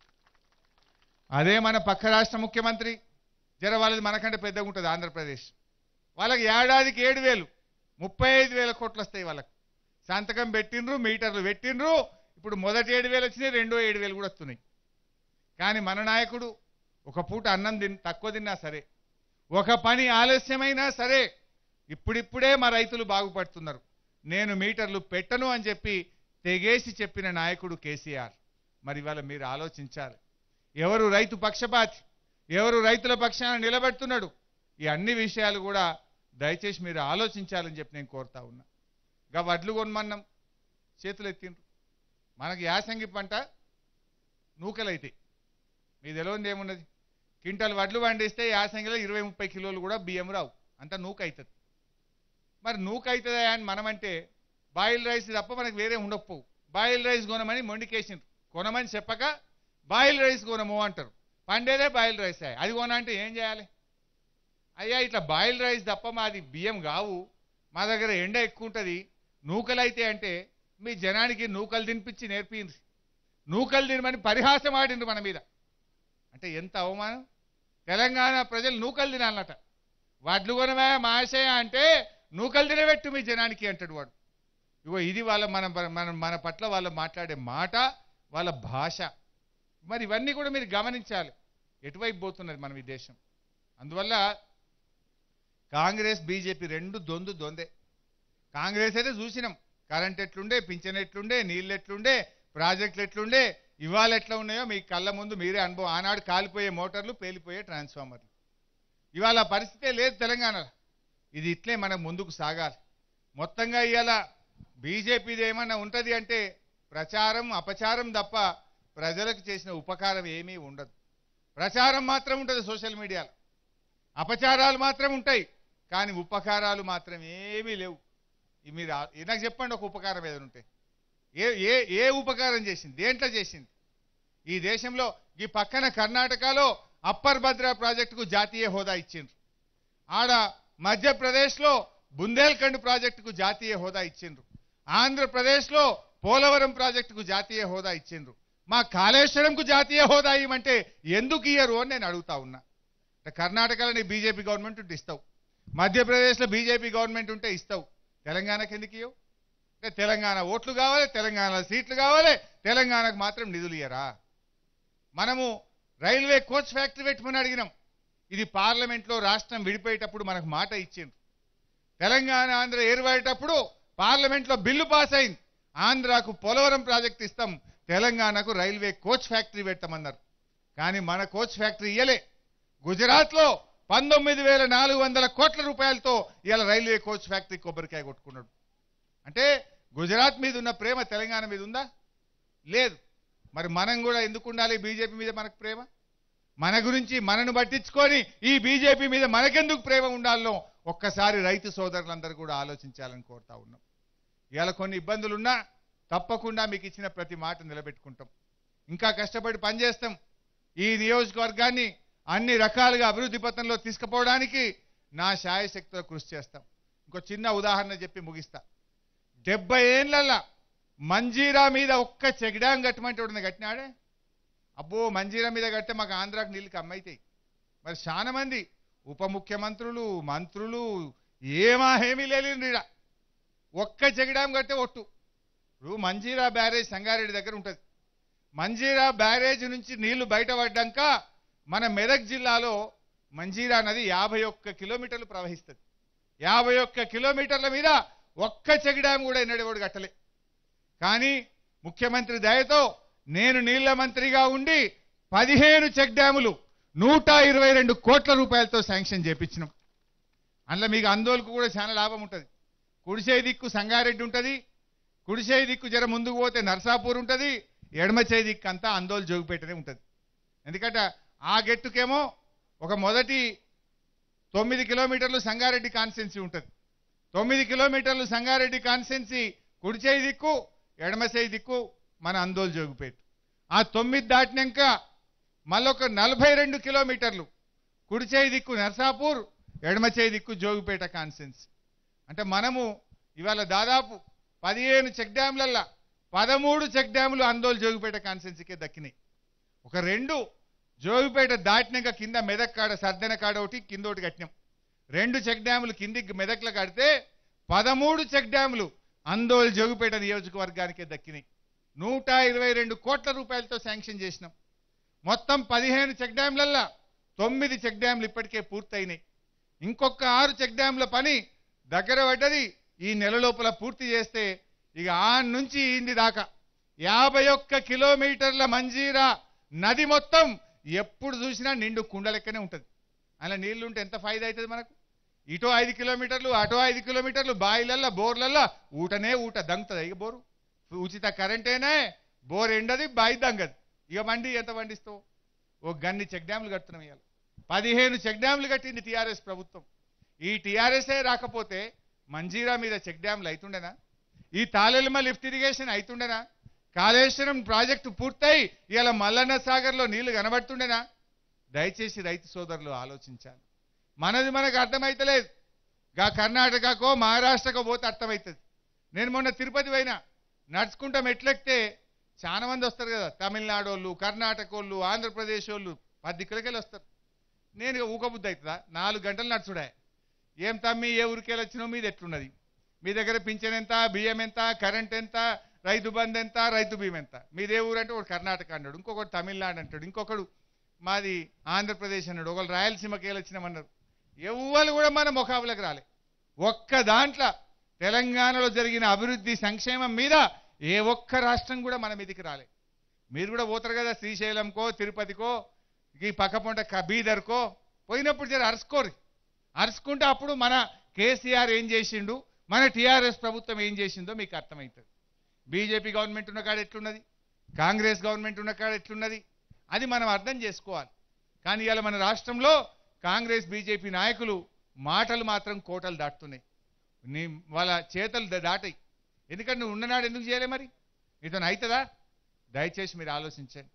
అదే మన పక్క రాష్ట్ర ముఖ్యమంత్రి జర వాళ్ళది మనకంటే పెద్దగా ఉంటుంది ఆంధ్రప్రదేశ్ వాళ్ళకి ఏడాదికి ఏడు వేలు ముప్పై ఐదు వేల కోట్లు వస్తాయి వాళ్ళకి సంతకం పెట్టిండ్రు మీటర్లు పెట్టిండ్రు ఇప్పుడు మొదటి ఏడు వేలు వచ్చినాయి రెండో ఏడు వేలు కూడా వస్తున్నాయి కానీ మన నాయకుడు ఒక పూట అన్నం తిన్ తక్కువ తిన్నా సరే ఒక పని ఆలస్యమైనా సరే ఇప్పుడిప్పుడే మా రైతులు బాగుపడుతున్నారు నేను మీటర్లు పెట్టను అని చెప్పి తెగేసి చెప్పిన నాయకుడు కేసీఆర్ మరి ఇవాళ మీరు ఆలోచించాలి ఎవరు రైతు పక్షపాతి ఎవరు రైతుల పక్షాన నిలబెడుతున్నాడు ఈ అన్ని విషయాలు కూడా దయచేసి మీరు ఆలోచించాలని చెప్పి నేను కోరుతా ఉన్నా గా వడ్లు కొనమన్నాం చేతులు ఎత్తిండ్రు మనకి యాసంగి పంట నూకలైతే మీ తెలియదు ఏమున్నది క్వింటల్ వడ్లు పండిస్తే యాసంగిలో ఇరవై ముప్పై కిలోలు కూడా బియ్యం రావు అంతా నూక అవుతుంది మరి నూక అవుతుందా అని మనమంటే బాయిల్ రైస్ తప్ప మనకు వేరే ఉండకపోవు బాయిల్ రైస్ కొనమని మొండికేసిండ్రు కొనమని చెప్పక బాయిల్ రైస్ కొనము అంటారు పండేదే బాయిల్ రైస్ అది కొన అంటే ఏం చేయాలి అయ్యా ఇట్లా బాయిల్ రైస్ తప్ప మాది బియ్యం కావు మా దగ్గర ఎండ ఎక్కువ ఉంటుంది నూకలైతే అంటే మీ జనానికి నూకలు తినిపించి నేర్పింది నూకలు తినమని పరిహాసం ఆడిండ్రు మన మీద అంటే ఎంత అవమానం తెలంగాణ ప్రజలు నూకలు తినాలన్నట వడ్లు కొనవా మాషయ అంటే నూకలు తినబెట్టు మీ జనానికి అంటాడు వాడు ఇగో ఇది వాళ్ళ మన మన మన పట్ల వాళ్ళు మాట్లాడే మాట వాళ్ళ భాష మరి ఇవన్నీ కూడా మీరు గమనించాలి ఎటువైపు పోతున్నది మనం ఈ దేశం అందువల్ల కాంగ్రెస్ బీజేపీ రెండు దొందు దొందే కాంగ్రెస్ అయితే చూసినాం కరెంట్ ఎట్లుండే పింఛన్ ఎట్లుండే నీళ్ళు ఎట్లుండే ప్రాజెక్టులు ఎట్లుండే ఇవాళ ఎట్లా ఉన్నాయో మీ కళ్ళ ముందు మీరే అనుభవం ఆనాడు కాలిపోయే మోటార్లు పేలిపోయే ట్రాన్స్ఫార్మర్లు ఇవాళ ఆ పరిస్థితే లేదు తెలంగాణలో ఇది ఇట్లే మనం ముందుకు సాగాలి మొత్తంగా ఇవాళ బీజేపీది ఏమన్నా ఉంటుంది అంటే ప్రచారం అపచారం తప్ప ప్రజలకు చేసిన ఉపకారం ఏమీ ఉండదు ప్రచారం మాత్రం ఉంటుంది సోషల్ మీడియాలో అపచారాలు మాత్రం ఉంటాయి కానీ ఉపకారాలు మాత్రం ఏమీ లేవు ఇవి మీరు ఆ- నాకు చెప్పండి ఒక ఉపకారం ఏదైనా ఉంటే ఏ ఏ ఏ ఉపకారం చేసింది దేంట్లో చేసింది ఈ దేశంలో ఈ పక్కన కర్ణాటకలో అప్పర్ భద్ర ప్రాజెక్టుకు జాతీయ హోదా ఇచ్చిండ్రు ఆడ మధ్యప్రదేశ్లో బుందేల్ఖండ్ ప్రాజెక్టుకు జాతీయ హోదా ఇచ్చిండ్రు ఆంధ్రప్రదేశ్లో పోలవరం ప్రాజెక్టుకు జాతీయ హోదా ఇచ్చిండ్రు మా కాళేశ్వరంకు జాతీయ హోదా ఇవ్వమంటే ఎందుకు ఇయ్యరు అని నేను అడుగుతా ఉన్నా అంటే కర్ణాటకలో నీ బీజేపీ గవర్నమెంట్ ఉంటే ఇస్తావు మధ్యప్రదేశ్లో బీజేపీ గవర్నమెంట్ ఉంటే ఇస్తావు తెలంగాణకి ఎందుకు ఇవ్వవు అంటే తెలంగాణ ఓట్లు కావాలి తెలంగాణ సీట్లు కావాలి తెలంగాణకు మాత్రం నిధులు ఇయ్యరా మనము రైల్వే కోచ్ ఫ్యాక్టరీ పెట్టమని అడిగినాం ఇది పార్లమెంట్లో రాష్ట్రం విడిపోయేటప్పుడు మనకు మాట ఇచ్చిండ్రు తెలంగాణ ఆంధ్ర ఏర్పడేటప్పుడు పార్లమెంట్లో బిల్లు పాస్ అయింది ఆంధ్రాకు పోలవరం ప్రాజెక్ట్ ఇస్తాం తెలంగాణకు రైల్వే కోచ్ ఫ్యాక్టరీ పెట్టమన్నారు కానీ మన కోచ్ ఫ్యాక్టరీ ఇయ్యలే గుజరాత్లో పంతొమ్మిది వేల నాలుగు వందల కోట్ల రూపాయలతో ఇవాళ రైల్వే కోచ్ ఫ్యాక్టరీ కొబ్బరికాయ కొట్టుకున్నాడు అంటే గుజరాత్ మీద ఉన్న ప్రేమ తెలంగాణ మీద ఉందా లేదు మరి మనం కూడా ఎందుకు ఉండాలి బీజేపీ మీద మనకు ప్రేమ మన గురించి మనను పట్టించుకొని ఈ బీజేపీ మీద మనకెందుకు ప్రేమ ఉండాలో ఒక్కసారి రైతు సోదరులందరూ కూడా ఆలోచించాలని కోరుతా ఉన్నాం ఇవాళ కొన్ని ఇబ్బందులున్నా తప్పకుండా మీకు ఇచ్చిన ప్రతి మాట నిలబెట్టుకుంటాం ఇంకా కష్టపడి పనిచేస్తాం ఈ నియోజకవర్గాన్ని అన్ని రకాలుగా అభివృద్ధి పథంలో తీసుకుపోవడానికి నా శాయశక్తిలో కృషి చేస్తాం ఇంకో చిన్న ఉదాహరణ చెప్పి ముగిస్తా డెబ్బై ఏళ్ళల్లా మంజీరా మీద ఒక్క చెగడాం కట్టమంటే ఎవడన్నా కట్టినాడే అబ్బో మంజీరా మీద కడితే మాకు ఆంధ్రాకు నీళ్ళు కమ్మవుతాయి మరి చాలా మంది ఉప ముఖ్యమంత్రులు మంత్రులు ఏమా ఏమీ లేని ఒక్క చెగడాం కడితే ఒట్టు ఇప్పుడు మంజీరా బ్యారేజ్ సంగారెడ్డి దగ్గర ఉంటుంది మంజీరా బ్యారేజ్ నుంచి నీళ్లు బయటపడ్డాక మన మెదక్ జిల్లాలో మంజీరా నది యాభై ఒక్క కిలోమీటర్లు ప్రవహిస్తుంది యాభై ఒక్క కిలోమీటర్ల మీద ఒక్క చెక్ డ్యామ్ కూడా ఎన్నడేవాడు కట్టలే కానీ ముఖ్యమంత్రి దయతో నేను నీళ్ల మంత్రిగా ఉండి పదిహేను చెక్ డ్యాములు నూట ఇరవై రెండు కోట్ల రూపాయలతో శాంక్షన్ చేపించినాం అందులో మీకు ఆందోళనకు కూడా చాలా లాభం ఉంటుంది కుడిసే దిక్కు సంగారెడ్డి ఉంటుంది కుడిసే దిక్కు జర ముందుకు పోతే నర్సాపూర్ ఉంటుంది ఎడమ చేయి దిక్కు అంతా ఆందోళన జోగిపేటనే ఉంటుంది ఎందుకంటే ఆ గెట్టుకేమో ఒక మొదటి తొమ్మిది కిలోమీటర్లు సంగారెడ్డి కాన్స్టెన్సీ ఉంటుంది తొమ్మిది కిలోమీటర్లు సంగారెడ్డి కాన్స్టెన్సీ కుడి చేయి దిక్కు ఎడమ చేయి దిక్కు మన అందోలు జోగిపేట ఆ తొమ్మిది దాటినాక మళ్ళొక నలభై రెండు కిలోమీటర్లు కుడి చేయి దిక్కు నర్సాపూర్ ఎడమ చేయి దిక్కు జోగిపేట కాన్స్టెన్సీ అంటే మనము ఇవాళ దాదాపు పదిహేను చెక్ డ్యాంలల్లా పదమూడు చెక్ డ్యాములు అందోలు జోగిపేట కాన్స్టెన్సీకే దక్కినాయి ఒక రెండు జోగిపేట దాటినాక కింద మెదక్ కాడ సర్దన కాడ ఒకటి కింద ఒకటి కట్టినాం రెండు చెక్ డ్యాములు కిందికి మెదక్లో కడితే పదమూడు చెక్ డ్యాములు అందోల్ జోగిపేట నియోజకవర్గానికే దక్కినాయి నూట ఇరవై రెండు కోట్ల రూపాయలతో శాంక్షన్ చేసినాం మొత్తం పదిహేను చెక్ డ్యాంలల్లా తొమ్మిది చెక్ డ్యాంలు ఇప్పటికే పూర్తయినాయి ఇంకొక ఆరు చెక్ డ్యాంల పని దగ్గర పడ్డది ఈ నెల లోపల పూర్తి చేస్తే ఇక ఆ నుంచి ఇంది దాకా యాభై ఒక్క కిలోమీటర్ల మంజీరా నది మొత్తం ఎప్పుడు చూసినా నిండు కుండ లెక్కనే ఉంటుంది అలా నీళ్లు ఉంటే ఎంత ఫాయిదా అవుతుంది మనకు ఇటో ఐదు కిలోమీటర్లు అటో ఐదు కిలోమీటర్లు బాయిలల్లా బోర్లల్లా ఊటనే ఊట దంగుతుంది ఇక బోరు ఉచిత కరెంటేనే బోర్ ఎండది బాయి దంగది ఇక వండి ఎంత వండిస్తావు ఓ గన్ని చెక్ డ్యాములు కడుతున్నాం ఇవాళ పదిహేను చెక్ డ్యాములు కట్టింది టీఆర్ఎస్ ప్రభుత్వం ఈ టీఆర్ఎస్ఏ రాకపోతే మంజీరా మీద చెక్ డ్యాములు అవుతుండేనా ఈ తాలెల్మ లిఫ్ట్ ఇరిగేషన్ అవుతుండేనా కాళేశ్వరం ప్రాజెక్టు పూర్తయి ఇవాళ మల్లన్న సాగర్లో నీళ్లు కనబడుతుండేనా దయచేసి రైతు సోదరులు ఆలోచించాలి మనది మనకు అర్థమైతలేదు గా కర్ణాటకకో మహారాష్ట్రకో పోతే అర్థమవుతుంది నేను మొన్న తిరుపతి పోయినా నడుచుకుంటా మెట్లెక్కితే చాలా మంది వస్తారు కదా తమిళనాడు వాళ్ళు కర్ణాటక వాళ్ళు ఆంధ్రప్రదేశ్ వాళ్ళు పది దిక్కులకెళ్ళి వస్తారు నేను ఇక ఊకబుద్ధి అవుతుందా నాలుగు గంటలు నడుచుడే ఏం తమ్మి ఏ ఊరికెళ్ళి వచ్చినావు మీది ఎట్లున్నది మీ దగ్గర పింఛన్ ఎంత బియ్యం ఎంత కరెంట్ ఎంత రైతు బంధు ఎంత రైతు బీమా ఎంత మీదే ఊరు అంటే ఒకడు కర్ణాటక అన్నాడు ఇంకొకటి తమిళనాడు అంటాడు ఇంకొకడు మాది ఆంధ్రప్రదేశ్ అన్నాడు ఒకళ్ళు రాయలసీమకి వెళ్ళొచ్చినామన్నారు ఎవ్వరు కూడా మన ముఖాములకు రాలే ఒక్క దాంట్లో తెలంగాణలో జరిగిన అభివృద్ధి సంక్షేమం మీద ఏ ఒక్క రాష్ట్రం కూడా మన మీదికి రాలే మీరు కూడా పోతారు కదా శ్రీశైలంకో తిరుపతికో ఈ పక్క పొంట క- బీదర్కో పోయినప్పుడు జర అరుసుకోరు అరుచుకుంటే అప్పుడు మన కేసీఆర్ ఏం చేసిండు మన టీఆర్ఎస్ ప్రభుత్వం ఏం చేసిందో మీకు అర్థమవుతుంది బీజేపీ గవర్నమెంట్ ఉన్న కాడ ఎట్లున్నది కాంగ్రెస్ గవర్నమెంట్ ఉన్న కాడ ఎట్లున్నది అది మనం అర్థం చేసుకోవాలి కానీ ఇవాళ మన రాష్ట్రంలో కాంగ్రెస్ బీజేపీ నాయకులు మాటలు మాత్రం కోటలు దాటుతున్నాయి నీ వాళ్ళ చేతలు దా- దాటాయి ఎందుకంటే నువ్వు ఉన్ననాడు ఎందుకు చేయలే మరి ఇతను అవుతుందా దయచేసి మీరు ఆలోచించండి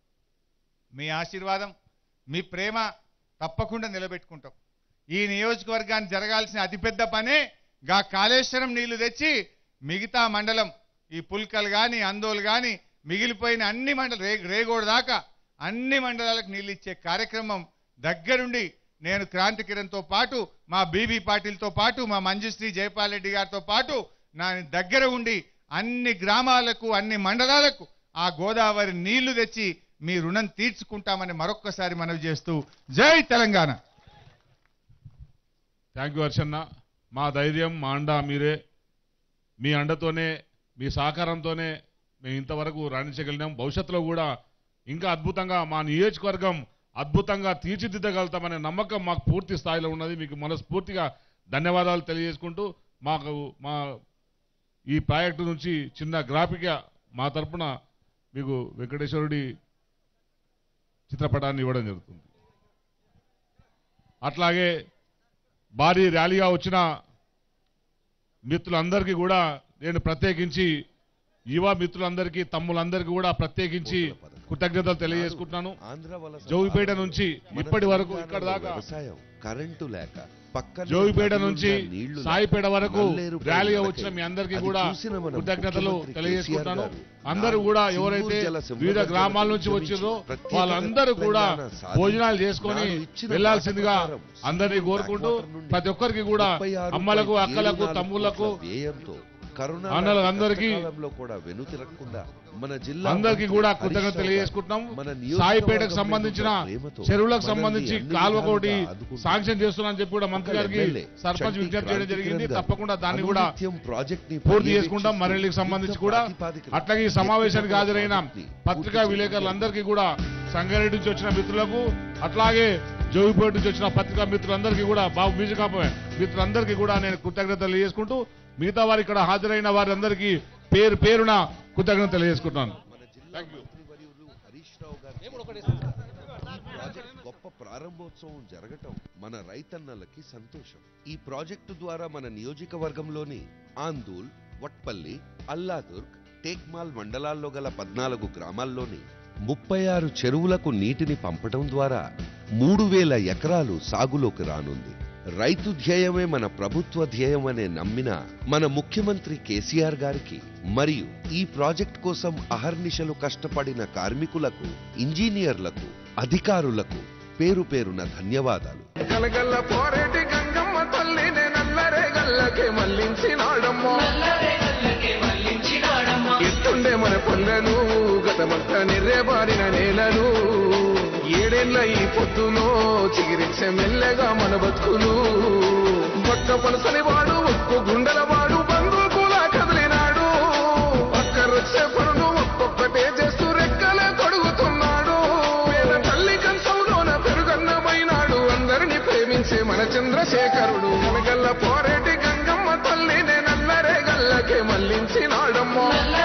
మీ ఆశీర్వాదం మీ ప్రేమ తప్పకుండా నిలబెట్టుకుంటాం ఈ నియోజకవర్గాన్ని జరగాల్సిన అతిపెద్ద పనే గా కాళేశ్వరం నీళ్లు తెచ్చి మిగతా మండలం ఈ పుల్కలు కానీ అందోలు కానీ మిగిలిపోయిన అన్ని మండల రే రేగోడు దాకా అన్ని మండలాలకు నీళ్ళు ఇచ్చే కార్యక్రమం దగ్గరుండి నేను క్రాంతి కిరణ్తో పాటు మా బీబీ పాటిల్తో పాటు మా మంజుశ్రీ జయపాల్ రెడ్డి గారితో పాటు నా దగ్గర ఉండి అన్ని గ్రామాలకు అన్ని మండలాలకు ఆ గోదావరి నీళ్లు తెచ్చి మీ రుణం తీర్చుకుంటామని మరొక్కసారి మనవి చేస్తూ జై తెలంగాణ
థ్యాంక్ యూ హర్షన్న మా ధైర్యం మా అండ మీరే మీ అండతోనే మీ సహకారంతోనే మేము ఇంతవరకు రాణించగలిగినాం భవిష్యత్తులో కూడా ఇంకా అద్భుతంగా మా నియోజకవర్గం అద్భుతంగా తీర్చిదిద్దగలుగుతామనే నమ్మకం మాకు పూర్తి స్థాయిలో ఉన్నది మీకు మనస్ఫూర్తిగా ధన్యవాదాలు తెలియజేసుకుంటూ మాకు మా ఈ ప్రాజెక్టు నుంచి చిన్న గ్రాఫిక మా తరపున మీకు వెంకటేశ్వరుడి చిత్రపటాన్ని ఇవ్వడం జరుగుతుంది అట్లాగే భారీ ర్యాలీగా వచ్చిన మిత్రులందరికీ కూడా నేను ప్రత్యేకించి యువ మిత్రులందరికీ తమ్ములందరికీ కూడా ప్రత్యేకించి కృతజ్ఞతలు తెలియజేసుకుంటున్నాను జోగిపేట నుంచి ఇప్పటి వరకు ఇక్కడ దాకా
వ్యవసాయం కరెంటు లేక పక్కన
జోగిపేట నుంచి
నీళ్లు
సాయిపేట వరకు
నల్లేరు పై
ర్యాలీగా
నడకే.
వచ్చిన మీ అందరికీ
అది
కూడా
చూసిన మన
కృతజ్ఞతలు
ముఖ్యమంత్రి
తెలియజేసుకుంటాను
కేసీఆర్ గారు
అందరూ కూడా
నాడు
ఎవరైతే
సింగూరు జల
వివిధ
సంరక్షణ
గ్రామాల నుంచి
గురించి
వచ్చిర్రో
ప్రత్యేక
వాళ్ళందరూ కూడా
తెలంగాణ సాధించి
భోజనాలు చేసుకొని
నాడు ఇచ్చిన
వెళ్లాల్సిందిగా
మాట ప్రకారం
అందరినీ కోరుకుంటూ
బ్యాక్వాటర్ నుండి
ప్రతి ఒక్కరికి కూడా
36
అమ్మలకు
పాయింట్
అక్కలకు
ఏడు నాలుగు
తమ్ముళ్లకు
కోట్ల వ్యయంతో కరోనా
అన్నలు
లాంటి
అందరికీ
కష్టకాలంలో కూడా వెనుతిరగకుండా మన జిల్లా
అందరికీ
మంత్రి
కూడా
హరీష్
కృతజ్ఞత
రావు గారు
తెలియజేసుకుంటున్నాం
మన
సాయిపేటకు
నియోజకవర్గం
సంబంధించిన
మీద ప్రేమతో
చెరువులకు
మనల్ని
సంబంధించి
అన్ని
కాలువ ఒకటి
విధాలుగా ఆదుకుంటూ
శాంక్షన్ చేస్తున్నా చెప్పి కూడా మంత్రి
ఒక
గారికి
ఎమ్మెల్యే
సర్పంచ్
చంటి
విజ్ఞప్తి చేయడం జరిగింది
క్రాంతికిరణ్ గారు
తప్పకుండా దాన్ని కూడా
అనునిత్యం ప్రాజెక్ట్ ని
పూర్తి చేసుకుంటాం మరళ్ళకి సంబంధించి కూడా
ప్రాతిపాదికన
అట్లాగే ఈ సమావేశానికి హాజరైన
ప్రాజెక్ట్ ని
పత్రికా
పూర్తి
విలేకరులందరికీ కూడా సంగారెడ్డి నుంచి వచ్చిన మిత్రులకు అట్లాగే జోగిపేట నుంచి వచ్చిన పత్రికా మిత్రులందరికీ కూడా బాబు మ్యూజిక్ ఆపమే మిత్రులందరికీ కూడా నేను కృతజ్ఞతలు తెలియజేసుకుంటూ మిగతా వారు ఇక్కడ హాజరైన వారందరికీ పేరు పేరున కృతజ్ఞతలు తెలియజేసుకుంటున్నాను
మన జిల్లా మంత్రివర్యులు హరీష్ రావు గారు ఈ ప్రాజెక్ట్ గొప్ప ప్రారంభోత్సవం జరగటం మన రైతన్నలకి సంతోషం ఈ ప్రాజెక్టు ద్వారా మన నియోజకవర్గంలోని ఆందూల్ వట్పల్లి అల్లాదుర్గ్ టేక్మాల్ మండలాల్లో గల పద్నాలుగు గ్రామాల్లోని ముప్పై ఆరు చెరువులకు నీటిని పంపడం ద్వారా మూడు వేల ఎకరాలు సాగులోకి రానుంది రైతు ధ్యేయమే మన ప్రభుత్వ ధ్యేయం అనే నమ్మిన మన ముఖ్యమంత్రి కేసీఆర్ గారికి మరియు ఈ ప్రాజెక్ట్ కోసం అహర్నిశలు కష్టపడిన కార్మికులకు ఇంజనీర్లకు అధికారులకు పేరు పేరున ధన్యవాదాలు
గలగల్ల పోరేటి గంగమ్మ తల్లినే నల్లరే గల్లకే మళ్ళించినాడమ్మో ఎత్తుండే మన పల్లెలు గతమంతా నిర్రేబారిన నేలలు ఏడేళ్ల ఈ పొద్దులో చిగిరించే మెల్లగా మన బతుకులు బట్ట పలసని వాడు ఒక్కు గుండెల వాడు బంధువులా కదిలినాడు పక్కరొచ్చే పనులు ఒక్కొక్కటే చేస్తూ రెక్కలే తొడుగుతున్నాడు పేద తల్లి కంచంలోన పెరుగన్నమైనాడు అందరిని ప్రేమించే మన చంద్రశేఖరుడు గలగల్ల పోరేటి గంగమ్మ తల్లినే నల్లరే గల్లకే మళ్ళించినాడమ్మో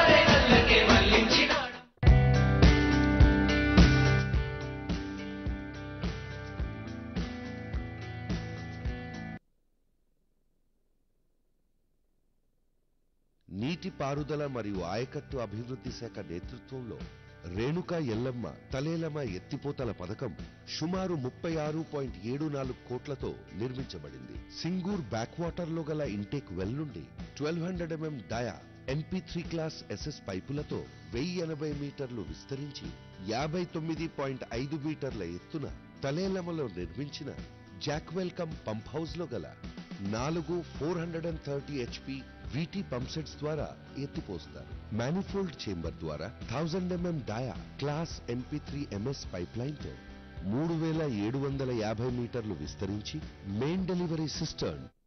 నీటిపారుదల మరియు ఆయకట్టు అభివృద్ధి శాఖ నేతృత్వంలో రేణుకా ఎల్లమ్మ తలేలమ్మ ఎత్తిపోతల పథకం సుమారు ముప్పై ఆరు పాయింట్ ఏడు నాలుగు కోట్లతో నిర్మించబడింది సింగూర్ బ్యాక్వాటర్ లో గల ఇంటేక్ వెల్ నుండి twelve hundred MM dia MP three class SS పైపులతో వెయ్యి ఎనభై మీటర్లు విస్తరించి యాభై తొమ్మిది పాయింట్ ఐదు మీటర్ల ఎత్తున తలేలమ్మలో నిర్మించిన జాక్వెల్ కమ్ పంప్ హౌస్ లో గల నాలుగు four hundred and thirty HP VT pumpsets ద్వారా ఎత్తిపోస్తారు మ్యానిఫోల్డ్ చేంబర్ ద్వారా thousand MM dia class MP three MS pipeline తో మూడు వేల ఏడు వందల యాభై మీటర్లు విస్తరించి మెయిన్ డెలివరీ సిస్టర్న్